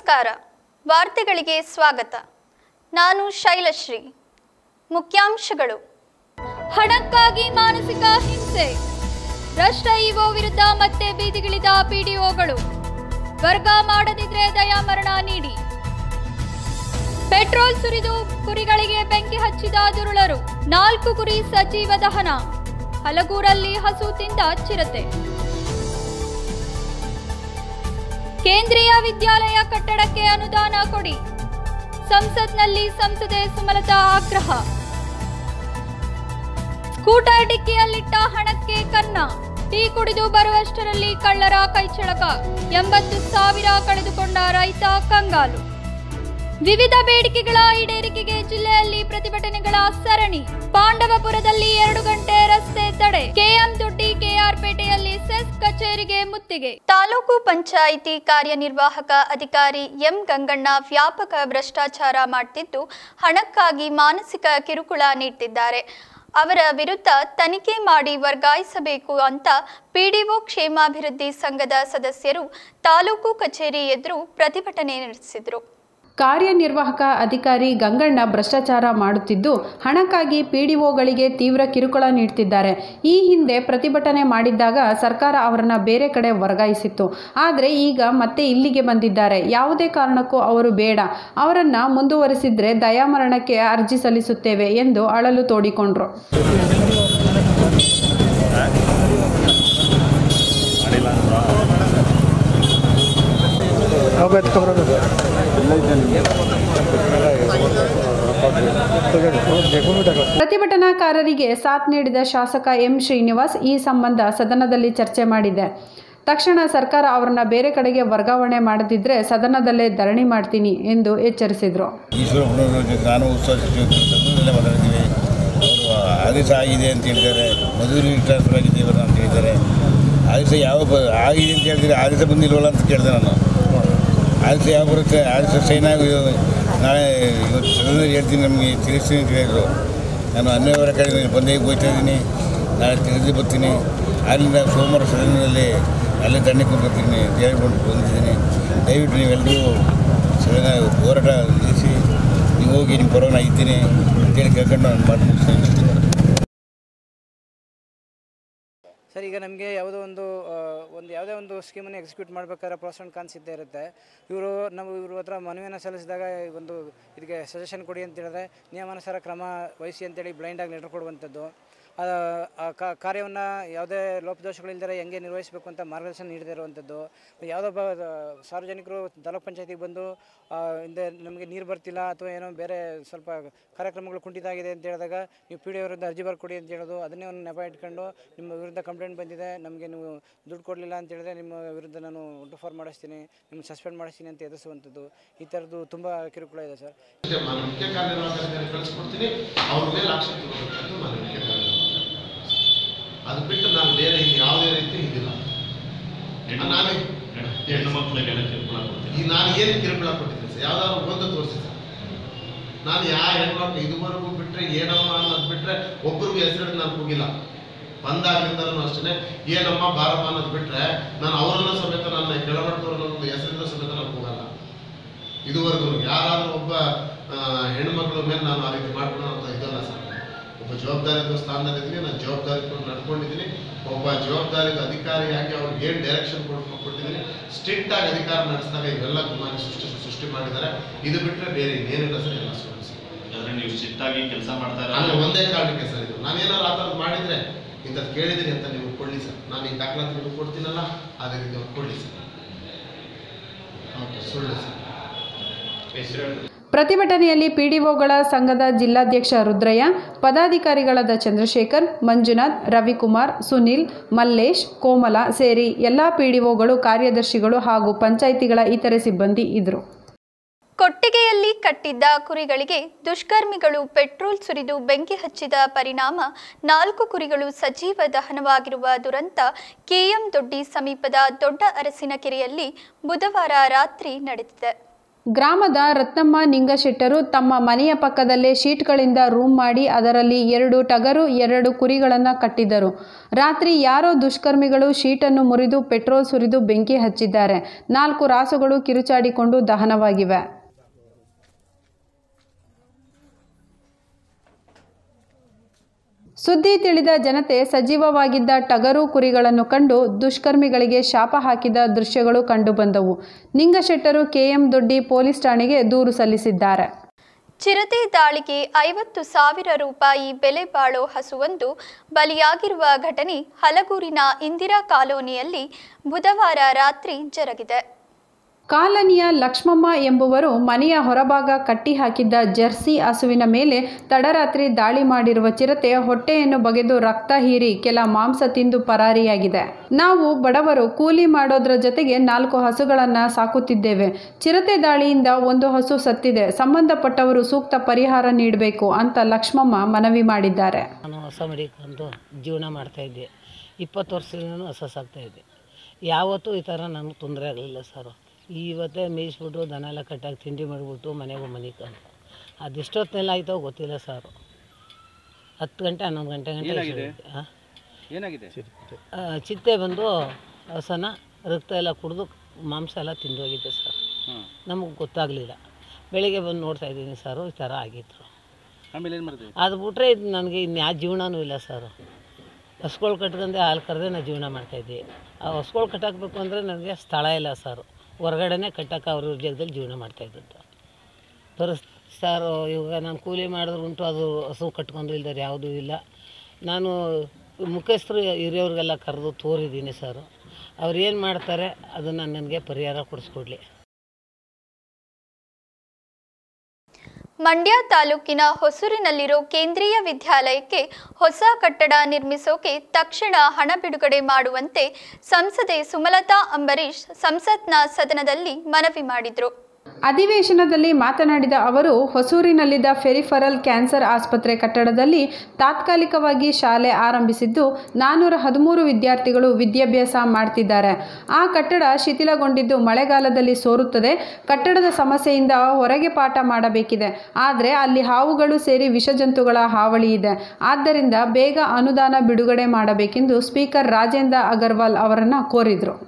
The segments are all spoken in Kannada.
ನಮಸ್ಕಾರ ವಾರ್ತೆಗಳಿಗೆ ಸ್ವಾಗತ ನಾನು ಶೈಲಶ್ರೀ ಮುಖ್ಯಾಂಶಗಳು ಹಣಕ್ಕಾಗಿ ಮಾನಸಿಕ ಹಿಂಸೆ ಭ್ರಷ್ಟ ಇಒ ವಿರುದ್ಧ ಮತ್ತೆ ಬೀದಿಗಿಳಿದ ಪಿಡಿಒಗಳು ವರ್ಗ ಮಾಡದಿದ್ರೆ ದಯಾಮರಣ ನೀಡಿ ಪೆಟ್ರೋಲ್ ಸುರಿದು ಕುರಿಗಳಿಗೆ ಬೆಂಕಿ ಹಚ್ಚಿದ ದುರುಳರು ನಾಲ್ಕು ಕುರಿ ಸಜೀವ ದಹನ ಹಲಗೂರಲ್ಲಿ ಹಸು ತಿಂದ ಚಿರತೆ ಕೇಂದ್ರೀಯ ವಿದ್ಯಾಲಯ ಕಟ್ಟಡಕ್ಕೆ ಅನುದಾನ ಕೊಡಿ ಸಂಸತ್ನಲ್ಲಿ ಸಂಸದೆ ಸುಮಲತಾ ಆಗ್ರಹ ಸ್ಕೂಟರ್ ಡಿಕ್ಕಿಯಲ್ಲಿಟ್ಟ ಹಣಕ್ಕೆ ಕನ್ನ ಟೀ ಕುಡಿದು ಬರುವಷ್ಟರಲ್ಲಿ ಕಳ್ಳರ ಕೈಚಳಕ ಎಂಬತ್ತು ಸಾವಿರ ಕಳೆದುಕೊಂಡ ರೈತ ಕಂಗಾಲು ವಿವಿಧ ಬೇಡಿಕೆಗಳ ಈಡೇರಿಕೆಗೆ ಜಿಲ್ಲೆಯಲ್ಲಿ ಪ್ರತಿಭಟನೆಗಳ ಸರಣಿ ಪಾಂಡವಪುರದಲ್ಲಿ ಎರಡು ಗಂಟೆ ರಸ್ತೆ ತಡೆ ಕೆಎಂ ದೊಡ್ಡಿ ಕೆಆರ್ ಪೇಟೆಯಲ್ಲಿ ಸೆಸ್ ಕಚೇರಿಗೆ ಮುತ್ತಿಗೆ ತಾಲೂಕು ಪಂಚಾಯಿತಿ ಕಾರ್ಯನಿರ್ವಾಹಕ ಅಧಿಕಾರಿ ಎಂ ಗಂಗಣ್ಣ ವ್ಯಾಪಕ ಭ್ರಷ್ಟಾಚಾರ ಮಾಡ್ತಿದ್ದು ಹಣಕ್ಕಾಗಿ ಮಾನಸಿಕ ಕಿರುಕುಳ ನೀಡ್ತಿದ್ದಾರೆ ಅವರ ವಿರುದ್ಧ ತನಿಖೆ ಮಾಡಿ ವರ್ಗಾಯಿಸಬೇಕು ಅಂತ ಪಿಡಿಒ ಕ್ಷೇಮಾಭಿವೃದ್ಧಿ ಸಂಘದ ಸದಸ್ಯರು ತಾಲೂಕು ಕಚೇರಿ ಎದುರು ಪ್ರತಿಭಟನೆ ನಡೆಸಿದರು ಕಾರ್ಯನಿರ್ವಾಹಕ ಅಧಿಕಾರಿ ಗಂಗಣ್ಣ ಭ್ರಷ್ಟಾಚಾರ ಮಾಡುತ್ತಿದ್ದು ಹಣಕ್ಕಾಗಿ ಪಿಡಿಒಗಳಿಗೆ ತೀವ್ರ ಕಿರುಕುಳ ನೀಡ್ತಿದ್ದಾರೆ ಈ ಹಿಂದೆ ಪ್ರತಿಭಟನೆ ಮಾಡಿದ್ದಾಗ ಸರ್ಕಾರ ಅವರನ್ನ ಬೇರೆ ಕಡೆ ವರ್ಗಾಯಿಸಿತ್ತು ಆದರೆ ಈಗ ಮತ್ತೆ ಇಲ್ಲಿಗೆ ಬಂದಿದ್ದಾರೆ ಯಾವುದೇ ಕಾರಣಕ್ಕೂ ಅವರು ಬೇಡ ಅವರನ್ನ ಮುಂದುವರಿಸಿದ್ರೆ ದಯಾಮರಣಕ್ಕೆ ಅರ್ಜಿ ಸಲ್ಲಿಸುತ್ತೇವೆ ಎಂದು ಅಳಲು ತೋಡಿಕೊಂಡ್ರು ಹೋಗ್ಬೇಕು ತಗೊಳ್ಬೇಕು ಪ್ರತಿಭಟನಾಕಾರರಿಗೆ ಸಾಥ್ ನೀಡಿದ ಶಾಸಕ ಎಂ ಶ್ರೀನಿವಾಸ್ ಈ ಸಂಬಂಧ ಸದನದಲ್ಲಿ ಚರ್ಚೆ ಮಾಡಿದೆ ತಕ್ಷಣ ಸರ್ಕಾರ ಅವರನ್ನ ಬೇರೆ ಕಡೆಗೆ ವರ್ಗಾವಣೆ ಮಾಡದಿದ್ರೆ ಸದನದಲ್ಲೇ ಧರಣಿ ಮಾಡ್ತೀನಿ ಎಂದು ಎಚ್ಚರಿಸಿದರು ಈಶ್ವರ ಹುಡುಗರ ಜೊತೆ ನಾನು ಉತ್ಸವ ಸಚಿವರಲ್ಲೇ ಮಾತಾಡ್ತೀವಿ ಅವರು ಆದೇಶ ಆಗಿದೆ ಅಂತ ಹೇಳಿದ್ದಾರೆ ಮಧುರಿ ಟ್ರಾನ್ಸ್ಫರ್ ಆಗಿದೆ ಇವರು ಅಂತ ಹೇಳಿದ್ದಾರೆ ಆದೇಶ ಯಾವ ಬ ಆಗಿದೆ ಅಂತ ಹೇಳಿದ್ರೆ ಆದೇಶ ಬಂದಿಲ್ವಲ್ಲ ಅಂತ ಕೇಳಿದೆ ನಾನು ಆದೇಶ ಯಾವ ಬರುತ್ತೆ ಆದೇಶ ಸೈನ್ ಆಗಿ ನಾಳೆ ಇವತ್ತು ಸದನದಲ್ಲಿ ಹೇಳ್ತೀನಿ ನಮಗೆ ತಿಳಿಸ್ತೀನಿ ಅಂತ ಹೇಳಿದರು ನಾನು ಹನ್ನೆರಡರ ಕಡೆ ಬಂದೇ ಹೋಗ್ತಾ ಇದ್ದೀನಿ ನಾಳೆ ತಿಳಿದು ಬರ್ತೀನಿ ಅಲ್ಲಿಂದ ಸೋಮವಾರ ಸದನದಲ್ಲಿ ಅಲ್ಲೇ ದಂಡೆ ಕೂತ್ಕೊತೀನಿ ಅಂತ ಹೇಳ್ಕೊಂಡು ಬಂದಿದ್ದೀನಿ ದಯವಿಟ್ಟು ನೀವೆಲ್ಲರೂ ಸದನ ಹೋರಾಟ ನಿಲ್ಲಿಸಿ ನೀವು ಹೋಗಿ ನಿಮ್ಮ ಪರವಾಗಿ ಇದ್ದೀನಿ ಅಂತೇಳಿ ಕೇಳ್ಕೊಂಡು ನಾನು ಮಾತು ಮುಗಿಸ್ತೀನಿ ಸರ್ ಈಗ ನಮಗೆ ಯಾವುದೋ ಒಂದು ಆ, ಒಂದು ಯಾವುದೇ ಒಂದು ಸ್ಕೀಮನ್ನು ಎಕ್ಸಿಕ್ಯೂಟ್ ಮಾಡಬೇಕಾದ್ರೆ ಪ್ರೋಸ್ ಆ್ಯಂಡ್ ಕಾನ್ಸ್ ಇದ್ದೇ ಇರುತ್ತೆ ಇವರು ನಾವು ಇವ್ರ ಹತ್ರ ಮನವಿಯನ್ನು ಸಲ್ಲಿಸಿದಾಗ ಒಂದು ಇದಕ್ಕೆ ಸಜೆಷನ್ ಕೊಡಿ ಅಂತ ಹೇಳಿದ್ರೆ ನಿಯಮಾನುಸಾರ ಕ್ರಮ ವಹಿಸಿ ಅಂತೇಳಿ ಬ್ಲೈಂಡಾಗಿ ಲೆಟರ್ ಕೊಡುವಂಥದ್ದು ಆ ಆ ಕಾ- ಕಾರ್ಯವನ್ನು ಯಾವುದೇ ಲೋಪದೋಷಗಳಿಲ್ಲದೆ ಹೆಂಗೆ ನಿರ್ವಹಿಸಬೇಕು ಅಂತ ಮಾರ್ಗದರ್ಶನ ನೀಡದೇ ಇರುವಂಥದ್ದು ಯಾವುದೋ ಒಬ್ಬ ಸಾರ್ವಜನಿಕರು ತಾಲೂಕ್ ಪಂಚಾಯತಿಗೆ ಬಂದು ಆ, ಹಿಂದೆ ನಮಗೆ ನೀರು ಬರ್ತಿಲ್ಲ ಅಥವಾ ಏನೋ ಬೇರೆ ಸ್ವಲ್ಪ ಕಾರ್ಯಕ್ರಮಗಳು ಕುಂಠಿತ ಆಗಿದೆ ಅಂತ ಹೇಳಿದಾಗ ನೀವು ಪಿ ಡಿ ವಿರುದ್ಧ ಅರ್ಜಿ ಬರ್ಕೊಡಿ ಅಂತ ಹೇಳೋದು ಅದನ್ನೇ ಒಂದು ನೆಪ ಇಟ್ಕೊಂಡು ನಿಮ್ಮ ವಿರುದ್ಧ ಕಂಪ್ಲೇಂಟ್ ಬಂದಿದೆ ನಮಗೆ ನೀವು ದುಡ್ಡು ಕೊಡಲಿಲ್ಲ ಅಂತ ಹೇಳಿದ್ರೆ ನಿಮ್ಮ ವಿರುದ್ಧ ನಾನು ಫಾರ್ ಮಾಡಿಸ್ತೀನಿ ನಿಮ್ಮ ಸಸ್ಪೆಂಡ್ ಮಾಡಿಸ್ತೀನಿ ಅಂತ ಎದುರಿಸುವಂಥದ್ದು ಈ ಥರದ್ದು ತುಂಬ ಕಿರುಕುಳ ಇದೆ ಸರ್ ಅಷ್ಟೇ ನಾನು ಮುಖ್ಯ ಕಾರ್ಯನಿರ್ವಾಹಕರಿಗೆ ಕಳಿಸ್ಕೊಡ್ತೀನಿ ಅವ್ರ ಮೇಲೆ ಆಕ್ಷನ್ ತಗೋಬೇಕಂತ ನಾನು ಮುಖ್ಯ ಕಾರ್ಯನಿರ್ವಾಹಕ ಅದು ಬಿಟ್ಟು ನಾನು ಬೇರೆ ಇನ್ನು ಯಾವುದೇ ರೀತಿ ಇದಿಲ್ಲ ನಾನು ಹೆಣ್ಣು ಮಕ್ಕಳಿಗೆಲ್ಲ ಕಿರುಕುಳ ಕೊಡ್ತೀನಿ ಈ ನಾನು ಏನು ಕಿರುಕುಳ ಕೊಟ್ಟಿದ್ದೆ ಸರ್ ಯಾವ್ದಾದ್ರು ಒಂದು ತೋರಿಸಿ ಸರ್ ನಾನು ಯಾವ ಹೆಣ್ಮಕ್ಳು ಇದುವರೆಗೂ ಬಿಟ್ಟರೆ ಏನಮ್ಮ ಅನ್ನೋದು ಬಿಟ್ಟರೆ ಒಬ್ರಿಗೂ ಹೆಸರಿಟ್ಟು ನಾನು ಹೋಗಿಲ್ಲ ಬಂದಾಗಿಂದಲೂ ಅಷ್ಟೇ ಏನಮ್ಮ ಬಾರಮ್ಮ ಅನ್ನೋದು ಬಿಟ್ಟರೆ ನಾನು ಅವರನ್ನ ಸಮೇತ ನನ್ನ ಕೆಳಮಟ್ಟದವ್ರನ್ನ ಒಂದು ಹೆಸರಿಂದ ಸಮೇತ ನಾನು ಹೋಗಲ್ಲ ಇದುವರೆಗೂ ಯಾರಾದರೂ ಒಬ್ಬ ಆ, ಹೆಣ್ಮಕ್ಳ ಮೇಲೆ ನಾನು ಆ ರೀತಿ ಮಾಡ್ಕೊಳ್ಳೋ ಅಂತ ಇದಲ್ಲ ಸರ್ ಒಬ್ಬ ಜವಾಬ್ದಾರಿತ ಸ್ಥಾನದಲ್ಲಿದ್ದೀನಿ ನಾನು ಜವಾಬ್ದಾರಿ ನಡ್ಕೊಂಡಿದ್ದೀನಿ ಒಬ್ಬ ಜವಾಬ್ದಾರಿತ ಅಧಿಕಾರಿಯಾಗಿ ಅವ್ರಿಗೆ ಏನು ಡೈರೆಕ್ಷನ್ ಕೊಟ್ಟಿದ್ದೀನಿ ಸ್ಟ್ರಿಕ್ಟ್ ಆಗಿ ಅಧಿಕಾರ ನಡೆಸಿದಾಗ ಇವೆಲ್ಲ ಕುಮಾರಿ ಸೃಷ್ಟಿ ಸೃಷ್ಟಿ ಮಾಡಿದ್ದಾರೆ ಇದು ಬಿಟ್ಟರೆ ಬೇರೆ ಇನ್ನೇನಿಲ್ಲ ಸರ್ ಎಲ್ಲ ಸುಳ್ಳು ಸರ್ ಯಾಕಂದ್ರೆ ನೀವು ಶಿಸ್ತಾಗಿ ಕೆಲಸ ಮಾಡ್ತಾ ನಾನು ಇರೋದು ಒಂದೇ ಕಾರಣಕ್ಕೆ ಸರ್ ಇದು ನಾನು ಏನಾದ್ರು ಆ ಥರದ್ದು ಮಾಡಿದರೆ ಇಂಥದ್ದು ಕೇಳಿದ್ದೀನಿ ಅಂತ ನೀವು ಕೊಡಲಿ ಸರ್ ನಾನು ಈ ದಾಖಲಾತಿ ನಿಮಗೆ ಕೊಡ್ತೀನಲ್ಲ ಅದೇ ರೀತಿ ಅವ್ರು ಕೊಡಲಿ ಸರ್ ಸುಳ್ಳು ಸರ್ ಪ್ರತಿಭಟನೆಯಲ್ಲಿ ಪಿಡಿಒಗಳ ಸಂಘದ ಜಿಲ್ಲಾಧ್ಯಕ್ಷ ರುದ್ರಯ್ಯ ಪದಾಧಿಕಾರಿಗಳಾದ ಚಂದ್ರಶೇಖರ್ ಮಂಜುನಾಥ್ ರವಿಕುಮಾರ್ ಸುನಿಲ್ ಮಲ್ಲೇಶ್ ಕೋಮಲ ಸೇರಿ ಎಲ್ಲ ಪಿಡಿಒಗಳು ಕಾರ್ಯದರ್ಶಿಗಳು ಹಾಗೂ ಪಂಚಾಯಿತಿಗಳ ಇತರೆ ಸಿಬ್ಬಂದಿ ಇದ್ದರು ಕೊಟ್ಟಿಗೆಯಲ್ಲಿ ಕಟ್ಟಿದ್ದ ಕುರಿಗಳಿಗೆ ದುಷ್ಕರ್ಮಿಗಳು ಪೆಟ್ರೋಲ್ ಸುರಿದು ಬೆಂಕಿ ಹಚ್ಚಿದ ಪರಿಣಾಮ ನಾಲ್ಕು ಕುರಿಗಳು ಸಜೀವ ದಹನವಾಗಿರುವ ದುರಂತ ಕೆಎಂ ದೊಡ್ಡಿ ಸಮೀಪದ ದೊಡ್ಡ ಅರಸಿನ ಕೆರೆಯಲ್ಲಿ ಬುಧವಾರ ರಾತ್ರಿ ನಡೆದಿದೆ ಗ್ರಾಮದ ರತ್ನಮ್ಮ ನಿಂಗಶೆಟ್ಟರು ತಮ್ಮ ಮನೆಯ ಪಕ್ಕದಲ್ಲೇ ಶೀಟ್ಗಳಿಂದ ರೂಮ್ ಮಾಡಿ ಅದರಲ್ಲಿ ಎರಡು ಟಗರು ಎರಡು ಕುರಿಗಳನ್ನು ಕಟ್ಟಿದ್ದರು ರಾತ್ರಿ ಯಾರೋ ದುಷ್ಕರ್ಮಿಗಳು ಶೀಟನ್ನು ಮುರಿದು ಪೆಟ್ರೋಲ್ ಸುರಿದು ಬೆಂಕಿ ಹಚ್ಚಿದ್ದಾರೆ ನಾಲ್ಕು ರಾಸುಗಳು ಕಿರುಚಾಡಿಕೊಂಡು ದಹನವಾಗಿವೆ ಸುದ್ದಿ ತಿಳಿದ ಜನತೆ ಸಜೀವವಾಗಿದ್ದ ಟಗರು ಕುರಿಗಳನ್ನು ಕಂಡು ದುಷ್ಕರ್ಮಿಗಳಿಗೆ ಶಾಪ ಹಾಕಿದ ದೃಶ್ಯಗಳು ಕಂಡುಬಂದವು ನಿಂಗಶೆಟ್ಟರು ಕೆಎಂ ದೊಡ್ಡಿ ಪೊಲೀಸ್ ಠಾಣೆಗೆ ದೂರು ಸಲ್ಲಿಸಿದ್ದಾರೆ ಚಿರತೆ ದಾಳಿಗೆ ಐವತ್ತು ಸಾವಿರ ರೂಪಾಯಿ ಬೆಲೆ ಬಾಳೋ ಹಸುವೊಂದು ಬಲಿಯಾಗಿರುವ ಘಟನೆ ಹಲಗೂರಿನ ಇಂದಿರಾ ಕಾಲೋನಿಯಲ್ಲಿ ಬುಧವಾರ ರಾತ್ರಿ ಜರುಗಿದೆ ಕಾಲನಿಯ ಲಕ್ಷ್ಮಮ್ಮ ಎಂಬುವರು ಮನೆಯ ಹೊರಭಾಗ ಕಟ್ಟಿ ಹಾಕಿದ್ದ ಜರ್ಸಿ ಹಸುವಿನ ಮೇಲೆ ತಡರಾತ್ರಿ ದಾಳಿ ಮಾಡಿರುವ ಚಿರತೆ ಹೊಟ್ಟೆಯನ್ನು ಬಗೆದು ರಕ್ತ ಹೀರಿ ಕೆಲ ಮಾಂಸ ತಿಂದು ಪರಾರಿಯಾಗಿದೆ ನಾವು ಬಡವರು ಕೂಲಿ ಮಾಡೋದ್ರ ಜೊತೆಗೆ ನಾಲ್ಕು ಹಸುಗಳನ್ನು ಸಾಕುತ್ತಿದ್ದೇವೆ ಚಿರತೆ ದಾಳಿಯಿಂದ ಒಂದು ಹಸು ಸತ್ತಿದೆ ಸಂಬಂಧಪಟ್ಟವರು ಸೂಕ್ತ ಪರಿಹಾರ ನೀಡಬೇಕು ಅಂತ ಲಕ್ಷ್ಮಮ್ಮ ಮನವಿ ಮಾಡಿದ್ದಾರೆ ನಾನು ಹೊಸ ಮಡಿಕೊಂಡು ಜೀವನ ಮಾಡ್ತಾಯಿದ್ದೆ ಇಪ್ಪತ್ತು ವರ್ಷದಿಂದ ಹೊಸ ಸಾಕ್ತಾಯಿದ್ದೆ ಯಾವತ್ತೂ ಈ ಥರ ನನಗೆ ತೊಂದರೆ ಆಗಲಿಲ್ಲ ಸರ್ ಇವತ್ತೇ ಮೇಯಿಸ್ಬಿಟ್ಟು ದನ ಎಲ್ಲ ಕಟ್ಟಾಗಿ ತಿಂಡಿ ಮಾಡಿಬಿಟ್ಟು ಮನೆಗೆ ಮನಿಕೊಂಡು ಅದೆಷ್ಟೊತ್ತಿನೆಲ್ಲ ಆಯ್ತೋ ಗೊತ್ತಿಲ್ಲ ಸರ್ ಹತ್ತು ಗಂಟೆ ಹನ್ನೊಂದು ಗಂಟೆ ಗಂಟೆ ಹಾಂ ಏನಾಗಿದೆ ಆ, ಚಿತೆ ಬಂದು ಹಸನ ರಕ್ತ ಎಲ್ಲ ಕುಡಿದು ಮಾಂಸ ಎಲ್ಲ ತಿಂದೋಗಿದೆ ಸರ್ ನಮಗೆ ಗೊತ್ತಾಗಲಿಲ್ಲ ಬೆಳಿಗ್ಗೆ ಬಂದು ನೋಡ್ತಾ ಇದ್ದೀನಿ ಸರು ಈ ಥರ ಆಗಿತ್ತು ಆಮೇಲೆ ಏನು ಮಾಡಿದ್ವಿ ಅದು ಬಿಟ್ರೆ ಇದು ನನಗೆ ಇನ್ಯಾ ಜೀವನನೂ ಇಲ್ಲ ಸರ್ ಹಸ್ಗಳು ಕಟ್ಕೊಂಡೆ ಹಾಲು ಕರೆದೇ ನಾನು ಜೀವನ ಮಾಡ್ತಾಯಿದ್ದೆ ಆ ಹಸ್ಗಳು ಕಟ್ಟಾಕಬೇಕು ಅಂದರೆ ನನಗೆ ಸ್ಥಳ ಇಲ್ಲ ಸರ್ ಹೊರಗಡೆನೇ ಕಟ್ಟಕ್ಕೆ ಅವ್ರ ಇವ್ರ ಜಾಗದಲ್ಲಿ ಜೀವನ ಮಾಡ್ತಾಯಿದ್ದು ಪರಿಸ್ ಸರ್ ಇವಾಗ ನಾನು ಕೂಲಿ ಮಾಡಿದ್ರು ಉಂಟು ಅದು ಹಸು ಕಟ್ಕೊಂಡು ಇಲ್ದಾರೆ ಯಾವುದೂ ಇಲ್ಲ ನಾನು ಮುಖ್ಯಸ್ಥರು ಹಿರಿಯವ್ರಿಗೆಲ್ಲ ಕರೆದು ತೋರಿದ್ದೀನಿ ಸರ್ ಅವ್ರು ಏನು ಮಾಡ್ತಾರೆ ಅದನ್ನು ನನಗೆ ಪರಿಹಾರ ಕೊಡಿಸ್ಕೊಡ್ಲಿ ಮಂಡ್ಯ ತಾಲೂಕಿನ ಹೊಸೂರಿನಲ್ಲಿರೋ ಕೇಂದ್ರೀಯ ವಿದ್ಯಾಲಯಕ್ಕೆ ಹೊಸ ಕಟ್ಟಡ ನಿರ್ಮಿಸೋಕೆ ತಕ್ಷಣ ಹಣ ಬಿಡುಗಡೆ ಮಾಡುವಂತೆ ಸಂಸದೆ ಸುಮಲತಾ ಅಂಬರೀಶ್ ಸಂಸತ್ನ ಸದನದಲ್ಲಿ ಮನವಿ ಮಾಡಿದರು ಅಧಿವೇಶನದಲ್ಲಿ ಮಾತನಾಡಿದ ಅವರು ಹೊಸೂರಿನಲ್ಲಿದ್ದ ಫೆರಿಫರಲ್ ಕ್ಯಾನ್ಸರ್ ಆಸ್ಪತ್ರೆ ಕಟ್ಟಡದಲ್ಲಿ ತಾತ್ಕಾಲಿಕವಾಗಿ ಶಾಲೆ ಆರಂಭಿಸಿದ್ದು ನಾನ್ನೂರ ಹದಿಮೂರು ವಿದ್ಯಾರ್ಥಿಗಳು ವಿದ್ಯಾಭ್ಯಾಸ ಮಾಡ್ತಿದ್ದಾರೆ ಆ ಕಟ್ಟಡ ಶಿಥಿಲಗೊಂಡಿದ್ದು ಮಳೆಗಾಲದಲ್ಲಿ ಸೋರುತ್ತದೆ ಕಟ್ಟಡದ ಸಮಸ್ಯೆಯಿಂದ ಹೊರಗೆ ಪಾಠ ಮಾಡಬೇಕಿದೆ ಆದರೆ ಅಲ್ಲಿ ಹಾವುಗಳು ಸೇರಿ ವಿಷಜಂತುಗಳ ಹಾವಳಿ ಇದೆ ಆದ್ದರಿಂದ ಬೇಗ ಅನುದಾನ ಬಿಡುಗಡೆ ಮಾಡಬೇಕೆಂದು ಸ್ಪೀಕರ್ ರಾಜೇಂದ್ರ ಅಗರ್ವಾಲ್ ಅವರನ್ನು ಕೋರಿದರು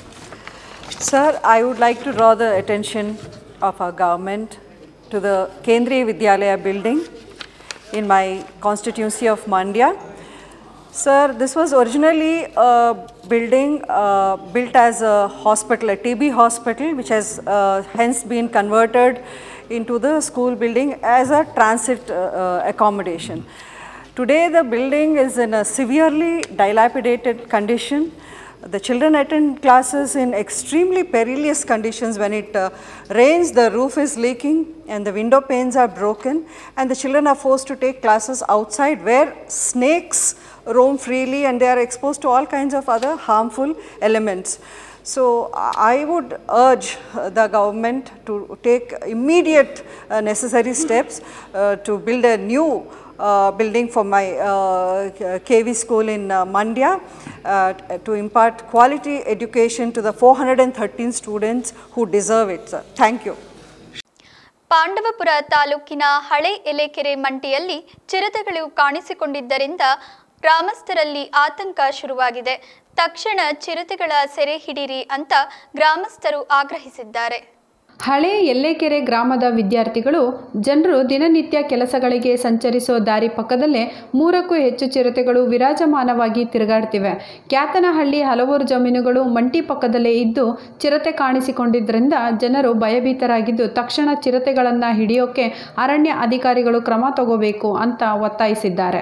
Sir, I would like to draw the attention of our government to the Kendriya Vidyalaya building in my constituency of Mandya. Sir, this was originally a building uh, built as a hospital, a TB hospital, which has uh, hence been converted into the school building as a transit uh, uh, accommodation. Today, the building is in a severely dilapidated condition. The children attend classes in extremely perilous conditions. When it uh, rains, the roof is leaking and the window panes are broken, and the children are forced to take classes outside where snakes roam freely and they are exposed to all kinds of other harmful elements. So, I would urge uh, the government to take immediate uh, necessary steps uh, to build a new uh, building for my uh, KV school in uh, Mandya uh, t- to impart quality education to the 413 students who deserve it. Sir. Thank you. Pandavapura ತಾಲೂಕಿನ ಹಳೆ ಎಲೆಕೆರೆ ಮಂಟಿಯಲ್ಲಿ ಚಿರತೆಗಳು ಕಾಣಿಸಿಕೊಂಡಿದ್ದರಿಂದ ಗ್ರಾಮಸ್ಥರಲ್ಲಿ ಆತಂಕ ಶುರುವಾಗಿದೆ ತಕ್ಷಣ ಚಿರತೆಗಳ ಸೆರೆ ಹಿಡಿರಿ ಅಂತ ಗ್ರಾಮಸ್ಥರು ಆಗ್ರಹಿಸಿದ್ದಾರೆ ಹಳೆ ಎಲ್ಲೆಕೆರೆ ಗ್ರಾಮದ ವಿದ್ಯಾರ್ಥಿಗಳು ಜನರು ದಿನನಿತ್ಯ ಕೆಲಸಗಳಿಗೆ ಸಂಚರಿಸೋ ದಾರಿ ಪಕ್ಕದಲ್ಲೇ ಮೂರಕ್ಕೂ ಹೆಚ್ಚು ಚಿರತೆಗಳು ವಿರಾಜಮಾನವಾಗಿ ತಿರುಗಾಡ್ತಿವೆ ಕ್ಯಾತನಹಳ್ಳಿ ಹಲವಾರು ಜಮೀನುಗಳು ಮಂಟಿ ಪಕ್ಕದಲ್ಲೇ ಇದ್ದು ಚಿರತೆ ಕಾಣಿಸಿಕೊಂಡಿದ್ದರಿಂದ ಜನರು ಭಯಭೀತರಾಗಿದ್ದು ತಕ್ಷಣ ಚಿರತೆಗಳನ್ನು ಹಿಡಿಯೋಕೆ ಅರಣ್ಯ ಅಧಿಕಾರಿಗಳು ಕ್ರಮ ತಗೋಬೇಕು ಅಂತ ಒತ್ತಾಯಿಸಿದ್ದಾರೆ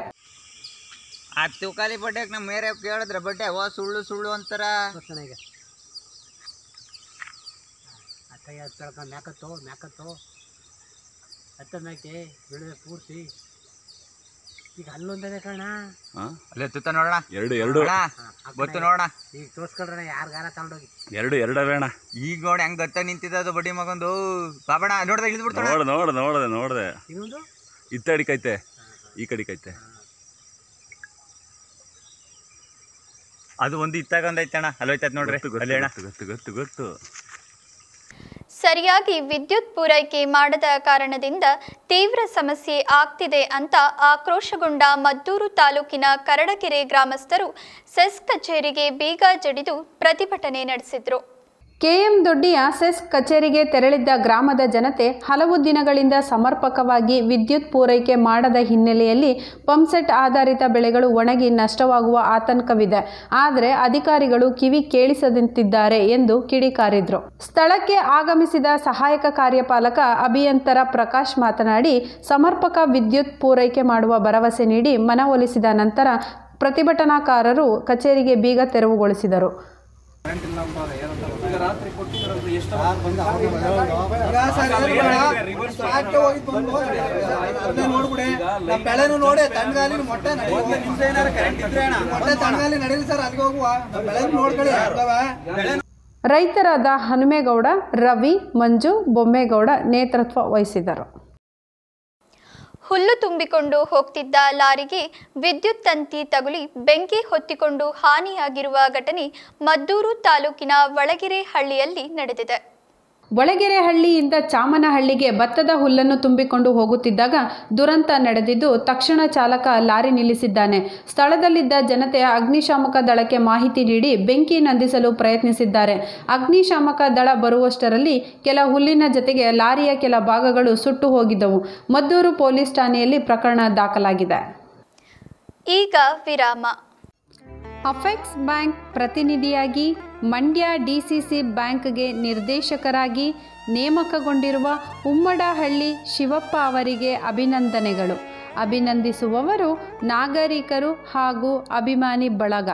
ಆ ತೂಕಾಲಿ ಬಡ್ಡೆಗೆ ನಮ್ಮ ಮೇರೆ ಕೇಳಿದ್ರೆ ಬಡ್ಡೆ ಓ ಸುಳ್ಳು ಸುಳ್ಳು ಅಂತಾರ ಕೈ ಹತ್ಕೊಳಕ ಮ್ಯಾಕತ್ತು ಮ್ಯಾಕತ್ತು ಹತ್ತ ಮ್ಯಾಕೆ ಬೆಳೆದ ಪೂರ್ತಿ ಈಗ ಅಲ್ಲೊಂದದೆ ಕಣ ಅಲ್ಲೇ ತುತ್ತ ನೋಡೋಣ ಎರಡು ಎರಡು ಗೊತ್ತು ನೋಡೋಣ ಈಗ ತೋರ್ಸ್ಕೊಳ್ರಣ ಯಾರಿಗಾರ ತಗೊಂಡೋಗಿ ಎರಡು ಎರಡವೇ ಅಣ್ಣ ಈಗ ನೋಡಿ ಹೆಂಗ್ ಗತ್ತ ನಿಂತಿದೆ ಅದು ಬಡ್ಡಿ ಮಗಂದು ಬಾಬಣ ನೋಡ್ದ ಇಳಿದು ಬಿಡ್ತಾಳ ನೋಡ್ ನೋಡ್ ನೋಡ್ದೆ ನೋಡ್ದೆ ಇನ್ನೊಂದು ಇತ್ತ ಅಡಿಕೈತೆ ಈ ಕಡಿಕೈತೆ ಅದು ಒಂದು ಇತ್ತಾಗ ಒಂದ್ ಐತೆ ಅಣ್ಣ ಅಲ್ಲಿ ಹೋಯ್ತೈತೆ ನೋಡ್ರಿ ಗೊತ್ತು ಅಲ್ಲಿ ಅಣ್ಣ ಗೊತ್ತು ಗೊತ್ತು ಗೊತ್ತು ಗೊತ್ತು ಸರಿಯಾಗಿ ವಿದ್ಯುತ್ ಪೂರೈಕೆ ಮಾಡದ ಕಾರಣದಿಂದ ತೀವ್ರ ಸಮಸ್ಯೆ ಆಗ್ತಿದೆ ಅಂತ ಆಕ್ರೋಶಗೊಂಡ ಮದ್ದೂರು ತಾಲೂಕಿನ ಕರಡಗೆರೆ ಗ್ರಾಮಸ್ಥರು ಸೆಸ್ ಕಚೇರಿಗೆ ಬೀಗ ಜಡಿದು ಪ್ರತಿಭಟನೆ ನಡೆಸಿದ್ರು ಕೆಎಂ ದೊಡ್ಡಿಯ ಸೆಸ್ ಕಚೇರಿಗೆ ತೆರಳಿದ್ದ ಗ್ರಾಮದ ಜನತೆ ಹಲವು ದಿನಗಳಿಂದ ಸಮರ್ಪಕವಾಗಿ ವಿದ್ಯುತ್ ಪೂರೈಕೆ ಮಾಡದ ಹಿನ್ನೆಲೆಯಲ್ಲಿ ಪಂಪ್ಸೆಟ್ ಆಧಾರಿತ ಬೆಳೆಗಳು ಒಣಗಿ ನಷ್ಟವಾಗುವ ಆತಂಕವಿದೆ ಆದರೆ ಅಧಿಕಾರಿಗಳು ಕಿವಿ ಕೇಳಿಸದಂತಿದ್ದಾರೆ ಎಂದು ಕಿಡಿಕಾರಿದ್ರು ಸ್ಥಳಕ್ಕೆ ಆಗಮಿಸಿದ ಸಹಾಯಕ ಕಾರ್ಯಪಾಲಕ ಅಭಿಯಂತರ ಪ್ರಕಾಶ್ ಮಾತನಾಡಿ ಸಮರ್ಪಕ ವಿದ್ಯುತ್ ಪೂರೈಕೆ ಮಾಡುವ ಭರವಸೆ ನೀಡಿ ಮನವೊಲಿಸಿದ ನಂತರ ಪ್ರತಿಭಟನಾಕಾರರು ಕಚೇರಿಗೆ ಬೀಗ ತೆರವುಗೊಳಿಸಿದರು ಬೆಳೆನು ನೋಡಿ ತಣ್ಣಗಾಲಿ ಮೊಟ್ಟೆ ಮೊಟ್ಟೆ ತಣ್ಣಗಾಲಿ ನಡೀಲಿ ಸರ್ ಅಲ್ಲಿಗೆ ಹೋಗುವ ಬೆಳೆ ನೋಡ್ಕೊಳ್ಳಿ ಅಲ್ಲವಾ ರೈತರಾದ ಹನುಮೇಗೌಡ ರವಿ ಮಂಜು ಬೊಮ್ಮೇಗೌಡ ನೇತೃತ್ವ ವಹಿಸಿದರು ಹುಲ್ಲು ತುಂಬಿಕೊಂಡು ಹೋಗ್ತಿದ್ದ ಲಾರಿಗೆ ವಿದ್ಯುತ್ ತಂತಿ ತಗುಲಿ ಬೆಂಕಿ ಹೊತ್ತಿಕೊಂಡು ಹಾನಿಯಾಗಿರುವ ಘಟನೆ ಮದ್ದೂರು ತಾಲೂಕಿನ ಒಳಗೆರೆ ಹಳ್ಳಿಯಲ್ಲಿ ನಡೆದಿದೆ ಒಳಗೆರೆ ಹಳ್ಳಿಯಿಂದ ಚಾಮನಹಳ್ಳಿಗೆ ಭತ್ತದ ಹುಲ್ಲನ್ನು ತುಂಬಿಕೊಂಡು ಹೋಗುತ್ತಿದ್ದಾಗ ದುರಂತ ನಡೆದಿದ್ದು ತಕ್ಷಣ ಚಾಲಕ ಲಾರಿ ನಿಲ್ಲಿಸಿದ್ದಾನೆ ಸ್ಥಳದಲ್ಲಿದ್ದ ಜನತೆ ಅಗ್ನಿಶಾಮಕ ದಳಕ್ಕೆ ಮಾಹಿತಿ ನೀಡಿ ಬೆಂಕಿ ನಂದಿಸಲು ಪ್ರಯತ್ನಿಸಿದ್ದಾರೆ ಅಗ್ನಿಶಾಮಕ ದಳ ಬರುವಷ್ಟರಲ್ಲಿ ಕೆಲ ಹುಲ್ಲಿನ ಜತೆಗೆ ಲಾರಿಯ ಕೆಲ ಭಾಗಗಳು ಸುಟ್ಟು ಹೋಗಿದ್ದವು ಮದ್ದೂರು ಪೊಲೀಸ್ ಠಾಣೆಯಲ್ಲಿ ಪ್ರಕರಣ ದಾಖಲಾಗಿದೆ ಈಗ ವಿರಾಮ ಅಫೆಕ್ಸ್ ಬ್ಯಾಂಕ್ ಪ್ರತಿನಿಧಿಯಾಗಿ ಮಂಡ್ಯ ಡಿಸಿಸಿ ಬ್ಯಾಂಕ್ಗೆ ನಿರ್ದೇಶಕರಾಗಿ ನೇಮಕಗೊಂಡಿರುವ ಉಮ್ಮಡಹಳ್ಳಿ ಶಿವಪ್ಪ ಅವರಿಗೆ ಅಭಿನಂದನೆಗಳು ಅಭಿನಂದಿಸುವವರು ನಾಗರಿಕರು ಹಾಗೂ ಅಭಿಮಾನಿ ಬಳಗ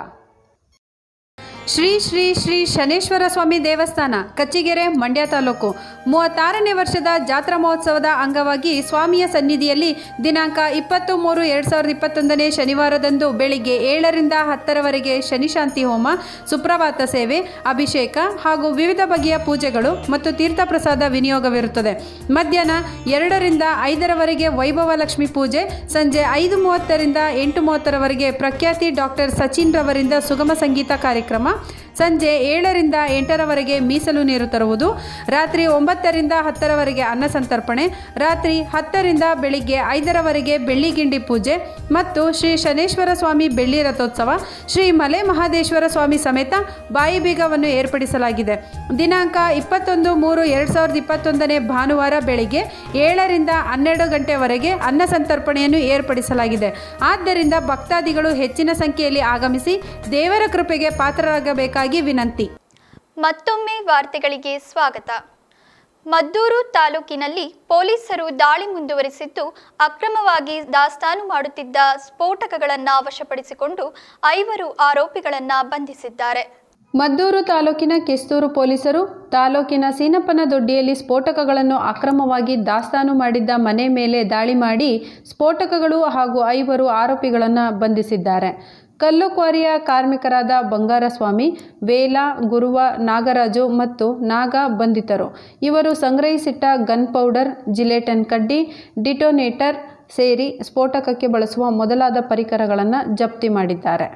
ಶ್ರೀ ಶ್ರೀ ಶ್ರೀ ಶನೇಶ್ವರ ಸ್ವಾಮಿ ದೇವಸ್ಥಾನ ಕಚ್ಚಿಗೆರೆ ಮಂಡ್ಯ ತಾಲೂಕು ಮೂವತ್ತಾರನೇ ವರ್ಷದ ಜಾತ್ರಾ ಮಹೋತ್ಸವದ ಅಂಗವಾಗಿ ಸ್ವಾಮಿಯ ಸನ್ನಿಧಿಯಲ್ಲಿ ದಿನಾಂಕ ಇಪ್ಪತ್ತು ಮೂರು ಎರಡು ಸಾವಿರದ ಇಪ್ಪತ್ತೊಂದನೇ ಶನಿವಾರದಂದು ಬೆಳಿಗ್ಗೆ ಏಳರಿಂದ ಹತ್ತರವರೆಗೆ ಶನಿಶಾಂತಿ ಹೋಮ ಸುಪ್ರಭಾತ ಸೇವೆ ಅಭಿಷೇಕ ಹಾಗೂ ವಿವಿಧ ಬಗೆಯ ಪೂಜೆಗಳು ಮತ್ತು ತೀರ್ಥ ಪ್ರಸಾದ ವಿನಿಯೋಗವಿರುತ್ತದೆ ಮಧ್ಯಾಹ್ನ ಎರಡರಿಂದ ಐದರವರೆಗೆ ವೈಭವ ಲಕ್ಷ್ಮಿ ಪೂಜೆ ಸಂಜೆ ಐದು ಮೂವತ್ತರಿಂದ ಎಂಟು ಮೂವತ್ತರವರೆಗೆ ಪ್ರಖ್ಯಾತಿ ಡಾಕ್ಟರ್ ಸಚಿನ್ ರವರಿಂದ ಸುಗಮ ಸಂಗೀತ ಕಾರ್ಯಕ್ರಮ ಸಂಜೆ ಏಳರಿಂದ ಎಂಟರವರೆಗೆ ಮೀಸಲು ನೀರು ತರುವುದು ರಾತ್ರಿ ಒಂಬತ್ತರಿಂದ ಹತ್ತರವರೆಗೆ ಅನ್ನ ಸಂತರ್ಪಣೆ ರಾತ್ರಿ ಹತ್ತರಿಂದ ಬೆಳಿಗ್ಗೆ ಐದರವರೆಗೆ ಬೆಳ್ಳಿಗಿಂಡಿ ಪೂಜೆ ಮತ್ತು ಶ್ರೀ ಶನೇಶ್ವರ ಸ್ವಾಮಿ ಬೆಳ್ಳಿ ರಥೋತ್ಸವ ಶ್ರೀ ಮಲೆ ಮಹಾದೇಶ್ವರ ಸ್ವಾಮಿ ಸಮೇತ ಬಾಯಿ ಬೀಗವನ್ನು ಏರ್ಪಡಿಸಲಾಗಿದೆ ದಿನಾಂಕ ಇಪ್ಪತ್ತೊಂದು ಮೂರು ಎರಡು ಸಾವಿರದ ಇಪ್ಪತ್ತೊಂದನೇ ಭಾನುವಾರ ಬೆಳಿಗ್ಗೆ ಏಳರಿಂದ ಹನ್ನೆರಡು ಗಂಟೆವರೆಗೆ ಅನ್ನ ಸಂತರ್ಪಣೆಯನ್ನು ಏರ್ಪಡಿಸಲಾಗಿದೆ ಆದ್ದರಿಂದ ಭಕ್ತಾದಿಗಳು ಹೆಚ್ಚಿನ ಸಂಖ್ಯೆಯಲ್ಲಿ ಆಗಮಿಸಿ ದೇವರ ಕೃಪೆಗೆ ಪಾತ್ರರಾಗಬೇಕಾಗಿ ವಿನಂತಿ ಮತ್ತೊಮ್ಮೆ ವಾರ್ತೆಗಳಿಗೆ ಸ್ವಾಗತ ಮದ್ದೂರು ತಾಲೂಕಿನಲ್ಲಿ ಪೊಲೀಸರು ದಾಳಿ ಮುಂದುವರಿಸಿದ್ದು ಅಕ್ರಮವಾಗಿ ದಾಸ್ತಾನು ಮಾಡುತ್ತಿದ್ದ ಸ್ಫೋಟಕಗಳನ್ನು ವಶಪಡಿಸಿಕೊಂಡು ಐವರು ಆರೋಪಿಗಳನ್ನು ಬಂಧಿಸಿದ್ದಾರೆ ಮದ್ದೂರು ತಾಲೂಕಿನ ಕೆಸ್ತೂರು ಪೊಲೀಸರು ತಾಲೂಕಿನ ಸೀನಪ್ಪನ ದೊಡ್ಡಿಯಲ್ಲಿ ಸ್ಫೋಟಕಗಳನ್ನು ಅಕ್ರಮವಾಗಿ ದಾಸ್ತಾನು ಮಾಡಿದ್ದ ಮನೆ ಮೇಲೆ ದಾಳಿ ಮಾಡಿ ಸ್ಫೋಟಕಗಳು ಹಾಗೂ ಐವರು ಆರೋಪಿಗಳನ್ನು ಬಂಧಿಸಿದ್ದಾರೆ ಕಲ್ಲು ಕ್ವಾರಿಯ ಕಾರ್ಮಿಕರಾದ ಬಂಗಾರಸ್ವಾಮಿ ವೇಲ ಗುರುವ ನಾಗರಾಜು ಮತ್ತು ನಾಗ ಬಂಧಿತರು ಇವರು ಸಂಗ್ರಹಿಸಿಟ್ಟ ಗನ್ ಪೌಡರ್ ಜಿಲೆಟನ್ ಕಡ್ಡಿ ಡಿಟೋನೇಟರ್ ಸೇರಿ ಸ್ಫೋಟಕಕ್ಕೆ ಬಳಸುವ ಮೊದಲಾದ ಪರಿಕರಗಳನ್ನು ಜಪ್ತಿ ಮಾಡಿದ್ದಾರೆ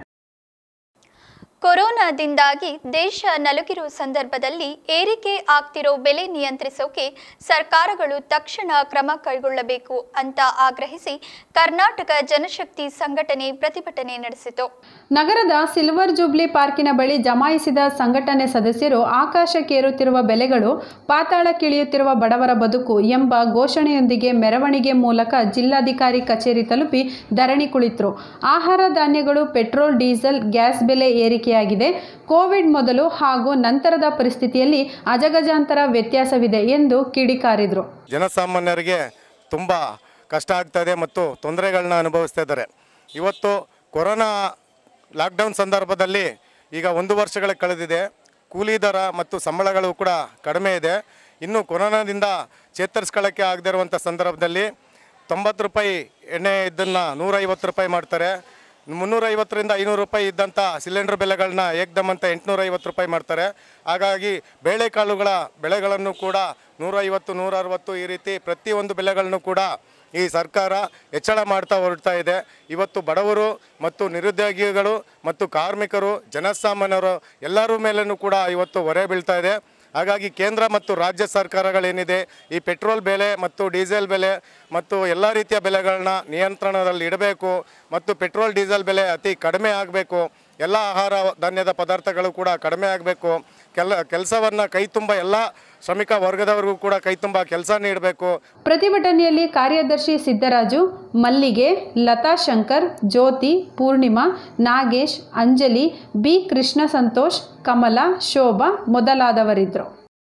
ಕೊರೋನಾದಿಂದಾಗಿ ದೇಶ ನಲುಗಿರುವ ಸಂದರ್ಭದಲ್ಲಿ ಏರಿಕೆ ಆಗ್ತಿರೋ ಬೆಲೆ ನಿಯಂತ್ರಿಸೋಕೆ ಸರ್ಕಾರಗಳು ತಕ್ಷಣ ಕ್ರಮ ಕೈಗೊಳ್ಳಬೇಕು ಅಂತ ಆಗ್ರಹಿಸಿ ಕರ್ನಾಟಕ ಜನಶಕ್ತಿ ಸಂಘಟನೆ ಪ್ರತಿಭಟನೆ ನಡೆಸಿತು ನಗರದ ಸಿಲ್ವರ್ ಜೂಬ್ಲಿ ಪಾರ್ಕಿನ ಬಳಿ ಜಮಾಯಿಸಿದ ಸಂಘಟನೆ ಸದಸ್ಯರು ಆಕಾಶಕ್ಕೇರುತ್ತಿರುವ ಬೆಲೆಗಳು ಪಾತಾಳಕ್ಕಿಳಿಯುತ್ತಿರುವ ಬಡವರ ಬದುಕು ಎಂಬ ಘೋಷಣೆಯೊಂದಿಗೆ ಮೆರವಣಿಗೆ ಮೂಲಕ ಜಿಲ್ಲಾಧಿಕಾರಿ ಕಚೇರಿ ತಲುಪಿ ಧರಣಿ ಕುಳಿತರು ಆಹಾರ ಧಾನ್ಯಗಳು ಪೆಟ್ರೋಲ್ ಡೀಸೆಲ್ ಗ್ಯಾಸ್ ಬೆಲೆ ಏರಿಕೆಯಾಗಿದೆ ಕೋವಿಡ್ ಮೊದಲು ಹಾಗೂ ನಂತರದ ಪರಿಸ್ಥಿತಿಯಲ್ಲಿ ಅಜಗಜಾಂತರ ವ್ಯತ್ಯಾಸವಿದೆ ಎಂದು ಕಿಡಿಕಾರಿದರು ಜನಸಾಮಾನ್ಯರಿಗೆ ತುಂಬ ಕಷ್ಟ ಆಗ್ತಾ ಇದೆ ಮತ್ತು ತೊಂದರೆಗಳನ್ನ ಅನುಭವಿಸ್ತಾ ಇದ್ದಾರೆ ಇವತ್ತು ಕೊರೋನಾ ಲಾಕ್ಡೌನ್ ಸಂದರ್ಭದಲ್ಲಿ ಈಗ ಒಂದು ವರ್ಷಗಳ ಕಳೆದಿದೆ ಕೂಲಿ ದರ ಮತ್ತು ಸಂಬಳಗಳು ಕೂಡ ಕಡಿಮೆ ಇದೆ ಇನ್ನು ಕೊರೋನಾದಿಂದ ಚೇತರಿಸ್ಕೊಳ್ಳೋಕ್ಕೆ ಆಗದೇ ಇರುವಂಥ ಸಂದರ್ಭದಲ್ಲಿ ತೊಂಬತ್ತು ರೂಪಾಯಿ ಎಣ್ಣೆ ಇದನ್ನು ನೂರೈವತ್ತು ರೂಪಾಯಿ ಮಾಡ್ತಾರೆ ಮುನ್ನೂರೈವತ್ತರಿಂದ ಐನೂರು ರೂಪಾಯಿ ಇದ್ದಂಥ ಸಿಲಿಂಡರ್ ಬೆಲೆಗಳನ್ನ ಏಕ್ದಮ್ ಅಂತ ಎಂಟುನೂರೈವತ್ತು ರೂಪಾಯಿ ಮಾಡ್ತಾರೆ ಹಾಗಾಗಿ ಬೇಳೆಕಾಳುಗಳ ಬೆಳೆಗಳನ್ನು ಕೂಡ ನೂರೈವತ್ತು ನೂರ ಅರವತ್ತು ಈ ರೀತಿ ಪ್ರತಿಯೊಂದು ಬೆಲೆಗಳನ್ನು ಕೂಡ ಈ ಸರ್ಕಾರ ಹೆಚ್ಚಳ ಮಾಡ್ತಾ ಹೊರಡ್ತಾ ಇದೆ ಇವತ್ತು ಬಡವರು ಮತ್ತು ನಿರುದ್ಯೋಗಿಗಳು ಮತ್ತು ಕಾರ್ಮಿಕರು ಜನಸಾಮಾನ್ಯರು ಎಲ್ಲರ ಮೇಲೂ ಕೂಡ ಇವತ್ತು ಹೊರೆ ಬೀಳ್ತಾ ಇದೆ ಹಾಗಾಗಿ ಕೇಂದ್ರ ಮತ್ತು ರಾಜ್ಯ ಸರ್ಕಾರಗಳೇನಿದೆ ಈ ಪೆಟ್ರೋಲ್ ಬೆಲೆ ಮತ್ತು ಡೀಸೆಲ್ ಬೆಲೆ ಮತ್ತು ಎಲ್ಲ ರೀತಿಯ ಬೆಲೆಗಳನ್ನ ನಿಯಂತ್ರಣದಲ್ಲಿ ಇಡಬೇಕು ಮತ್ತು ಪೆಟ್ರೋಲ್ ಡೀಸೆಲ್ ಬೆಲೆ ಅತಿ ಕಡಿಮೆ ಆಗಬೇಕು ಎಲ್ಲ ಆಹಾರ ಧಾನ್ಯದ ಪದಾರ್ಥಗಳು ಕೂಡ ಕಡಿಮೆ ಆಗಬೇಕು ಕೆಲ ಕೆಲಸವನ್ನು ಕೈ ತುಂಬ ಎಲ್ಲ ಶ್ರಮಿಕ ವರ್ಗದವರಿಗೂ ಕೂಡ ಕೈ ತುಂಬ ಕೆಲಸ ನೀಡಬೇಕು ಪ್ರತಿಭಟನೆಯಲ್ಲಿ ಕಾರ್ಯದರ್ಶಿ ಸಿದ್ದರಾಜು ಮಲ್ಲಿಗೆ ಲತಾ ಶಂಕರ್ ಜ್ಯೋತಿ ಪೂರ್ಣಿಮಾ ನಾಗೇಶ್ ಅಂಜಲಿ ಬಿ ಕೃಷ್ಣ ಸಂತೋಷ್ ಕಮಲ ಶೋಭಾ ಮೊದಲಾದವರಿದ್ದರು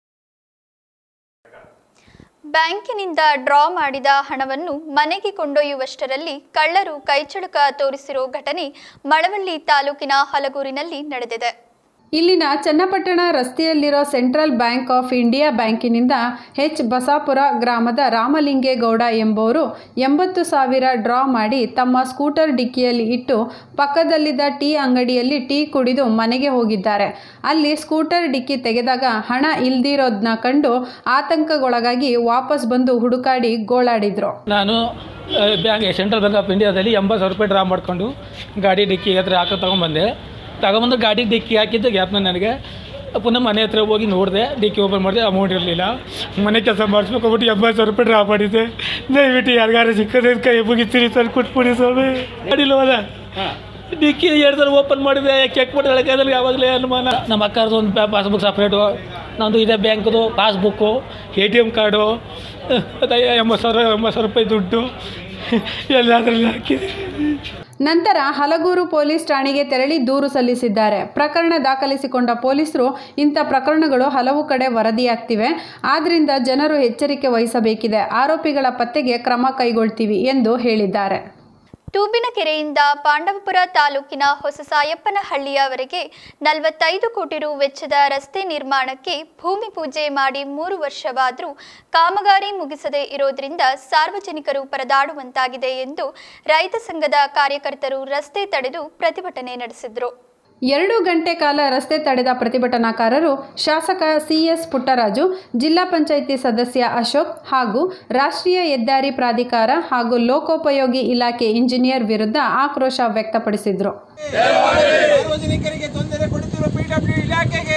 ಬ್ಯಾಂಕಿನಿಂದ ಡ್ರಾ ಮಾಡಿದ ಹಣವನ್ನು ಮನೆಗೆ ಕೊಂಡೊಯ್ಯುವಷ್ಟರಲ್ಲಿ ಕಳ್ಳರು ಕೈಚಳಕ ತೋರಿಸಿರೋ ಘಟನೆ ಮಳವಳ್ಳಿ ತಾಲೂಕಿನ ಹಲಗೂರಿನಲ್ಲಿ ನಡೆದಿದೆ ಇಲ್ಲಿನ ಚನ್ನಪಟ್ಟಣ ರಸ್ತೆಯಲ್ಲಿರೋ ಸೆಂಟ್ರಲ್ ಬ್ಯಾಂಕ್ ಆಫ್ ಇಂಡಿಯಾ ಬ್ಯಾಂಕಿನಿಂದ ಎಚ್ ಬಸಾಪುರ ಗ್ರಾಮದ ರಾಮಲಿಂಗೇಗೌಡ ಎಂಬುವರು ಎಂಬತ್ತು ಸಾವಿರ ಡ್ರಾ ಮಾಡಿ ತಮ್ಮ ಸ್ಕೂಟರ್ ಡಿಕ್ಕಿಯಲ್ಲಿ ಇಟ್ಟು ಪಕ್ಕದಲ್ಲಿದ್ದ ಟೀ ಅಂಗಡಿಯಲ್ಲಿ ಟೀ ಕುಡಿದು ಮನೆಗೆ ಹೋಗಿದ್ದಾರೆ ಅಲ್ಲಿ ಸ್ಕೂಟರ್ ಡಿಕ್ಕಿ ತೆಗೆದಾಗ ಹಣ ಇಲ್ದಿರೋದನ್ನ ಕಂಡು ಆತಂಕಗೊಳಗಾಗಿ ವಾಪಸ್ ಬಂದು ಹುಡುಕಾಡಿ ಗೋಳಾಡಿದ್ರು ನಾನು ಬ್ಯಾಂಕ್ ಸೆಂಟ್ರಲ್ ಬ್ಯಾಂಕ್ ಆಫ್ ಇಂಡಿಯಾದಲ್ಲಿ ಎಂಬತ್ತು ಸಾವಿರ ರೂಪಾಯಿ ಡ್ರಾ ಮಾಡಿಕೊಂಡು ಗಾಡಿ ಡಿಕ್ಕಿ ಹತ್ರ ಹಾಕೋ ತೊಗೊಂಬಂದೆ ತಗೊಂಬಂದು ಗಾಡಿ ಡಿಕ್ಕಿ ಹಾಕಿದ್ದು ಗ್ಯಾಪ್ನ ನನಗೆ ಪುನಃ ಮನೆ ಹತ್ರ ಹೋಗಿ ನೋಡಿದೆ ಡಿಕ್ಕಿ ಓಪನ್ ಮಾಡಿದೆ ಅಮೌಂಟ್ ಇರಲಿಲ್ಲ ಮನೆ ಕೆಲಸ ಮಾಡಿಸ್ಬೇಕು ಬಿಟ್ಟು ಎಂಬತ್ತು ಸಾವಿರ ರೂಪಾಯಿ ಡ್ರಾ ಮಾಡಿದ್ದೆ ದಯವಿಟ್ಟು ಯಾರಿಗಾರು ಸಿಕ್ಕದೆ ಕೈ ಮುಗಿತೀರಿ ಸರ್ ಕೊಟ್ಬಿಡಿ ಸ್ವಾಮಿ ಗಾಡಿಲಿ ಹೋದ ಡಿಕ್ಕಿ ಎರಡು ಸಲ ಓಪನ್ ಮಾಡಿದೆ ಚೆಕ್ ಮಾಡಿ ನನಗೆ ಯಾವಾಗಲೇ ಅನುಮಾನ ನಮ್ಮ ಅಕ್ಕರದು ಒಂದು ಪಾಸ್ಬುಕ್ ಸಪ್ರೇಟು ನಂದು ಇದೆ ಬ್ಯಾಂಕ್ದು passbook A T M card ಮತ್ತು ಎಂಬತ್ತು ಸಾವಿರ ಎಂಬತ್ತು ಸಾವಿರ ರೂಪಾಯಿ ದುಡ್ಡು ಎಲ್ಲದರಲ್ಲಿ ಹಾಕಿದೆ ನಂತರ ಹಲಗೂರು ಪೊಲೀಸ್ ಠಾಣೆಗೆ ತೆರಳಿ ದೂರು ಸಲ್ಲಿಸಿದ್ದಾರೆ ಪ್ರಕರಣ ದಾಖಲಿಸಿಕೊಂಡ ಪೊಲೀಸರು ಇಂಥ ಪ್ರಕರಣಗಳು ಹಲವು ಕಡೆ ವರದಿಯಾಗ್ತಿವೆ ಆದ್ರಿಂದ ಜನರು ಎಚ್ಚರಿಕೆ ವಹಿಸಬೇಕಿದೆ ಆರೋಪಿಗಳ ಪತ್ತೆಗೆ ಕ್ರಮ ಕೈಗೊಳ್ತೀವಿ ಎಂದು ಹೇಳಿದ್ದಾರೆ ತೂಬಿನಕೆರೆಯಿಂದ ಪಾಂಡವಪುರ ತಾಲೂಕಿನ ಹೊಸಸಾಯಪ್ಪನಹಳ್ಳಿಯವರೆಗೆ ನಲವತ್ತೈದು ಕೋಟಿ ರು ವೆಚ್ಚದ ರಸ್ತೆ ನಿರ್ಮಾಣಕ್ಕೆ ಭೂಮಿ ಪೂಜೆ ಮಾಡಿ ಮೂರು ವರ್ಷವಾದರೂ ಕಾಮಗಾರಿ ಮುಗಿಸದೇ ಇರೋದ್ರಿಂದ ಸಾರ್ವಜನಿಕರು ಪರದಾಡುವಂತಾಗಿದೆ ಎಂದು ರೈತ ಸಂಘದ ಕಾರ್ಯಕರ್ತರು ರಸ್ತೆ ತಡೆದು ಪ್ರತಿಭಟನೆ ನಡೆಸಿದರು ಎರಡು ಗಂಟೆ ಕಾಲ ರಸ್ತೆ ತಡೆದ ಪ್ರತಿಭಟನಾಕಾರರು ಶಾಸಕ ಸಿಎಸ್ ಪುಟ್ಟರಾಜು ಜಿಲ್ಲಾ ಪಂಚಾಯಿತಿ ಸದಸ್ಯ ಅಶೋಕ್ ಹಾಗೂ ರಾಷ್ಟ್ರೀಯ ಹೆದ್ದಾರಿ ಪ್ರಾಧಿಕಾರ ಹಾಗೂ ಲೋಕೋಪಯೋಗಿ ಇಲಾಖೆ ಇಂಜಿನಿಯರ್ ವಿರುದ್ಧ ಆಕ್ರೋಶ ವ್ಯಕ್ತಪಡಿಸಿದರು ಸಾರ್ವಜನಿಕರಿಗೆ ತೊಂದರೆ ಕೊಡುತ್ತಿರುವ ಪಿಡಬ್ಲ್ಯೂ ಇಲಾಖೆಗೆ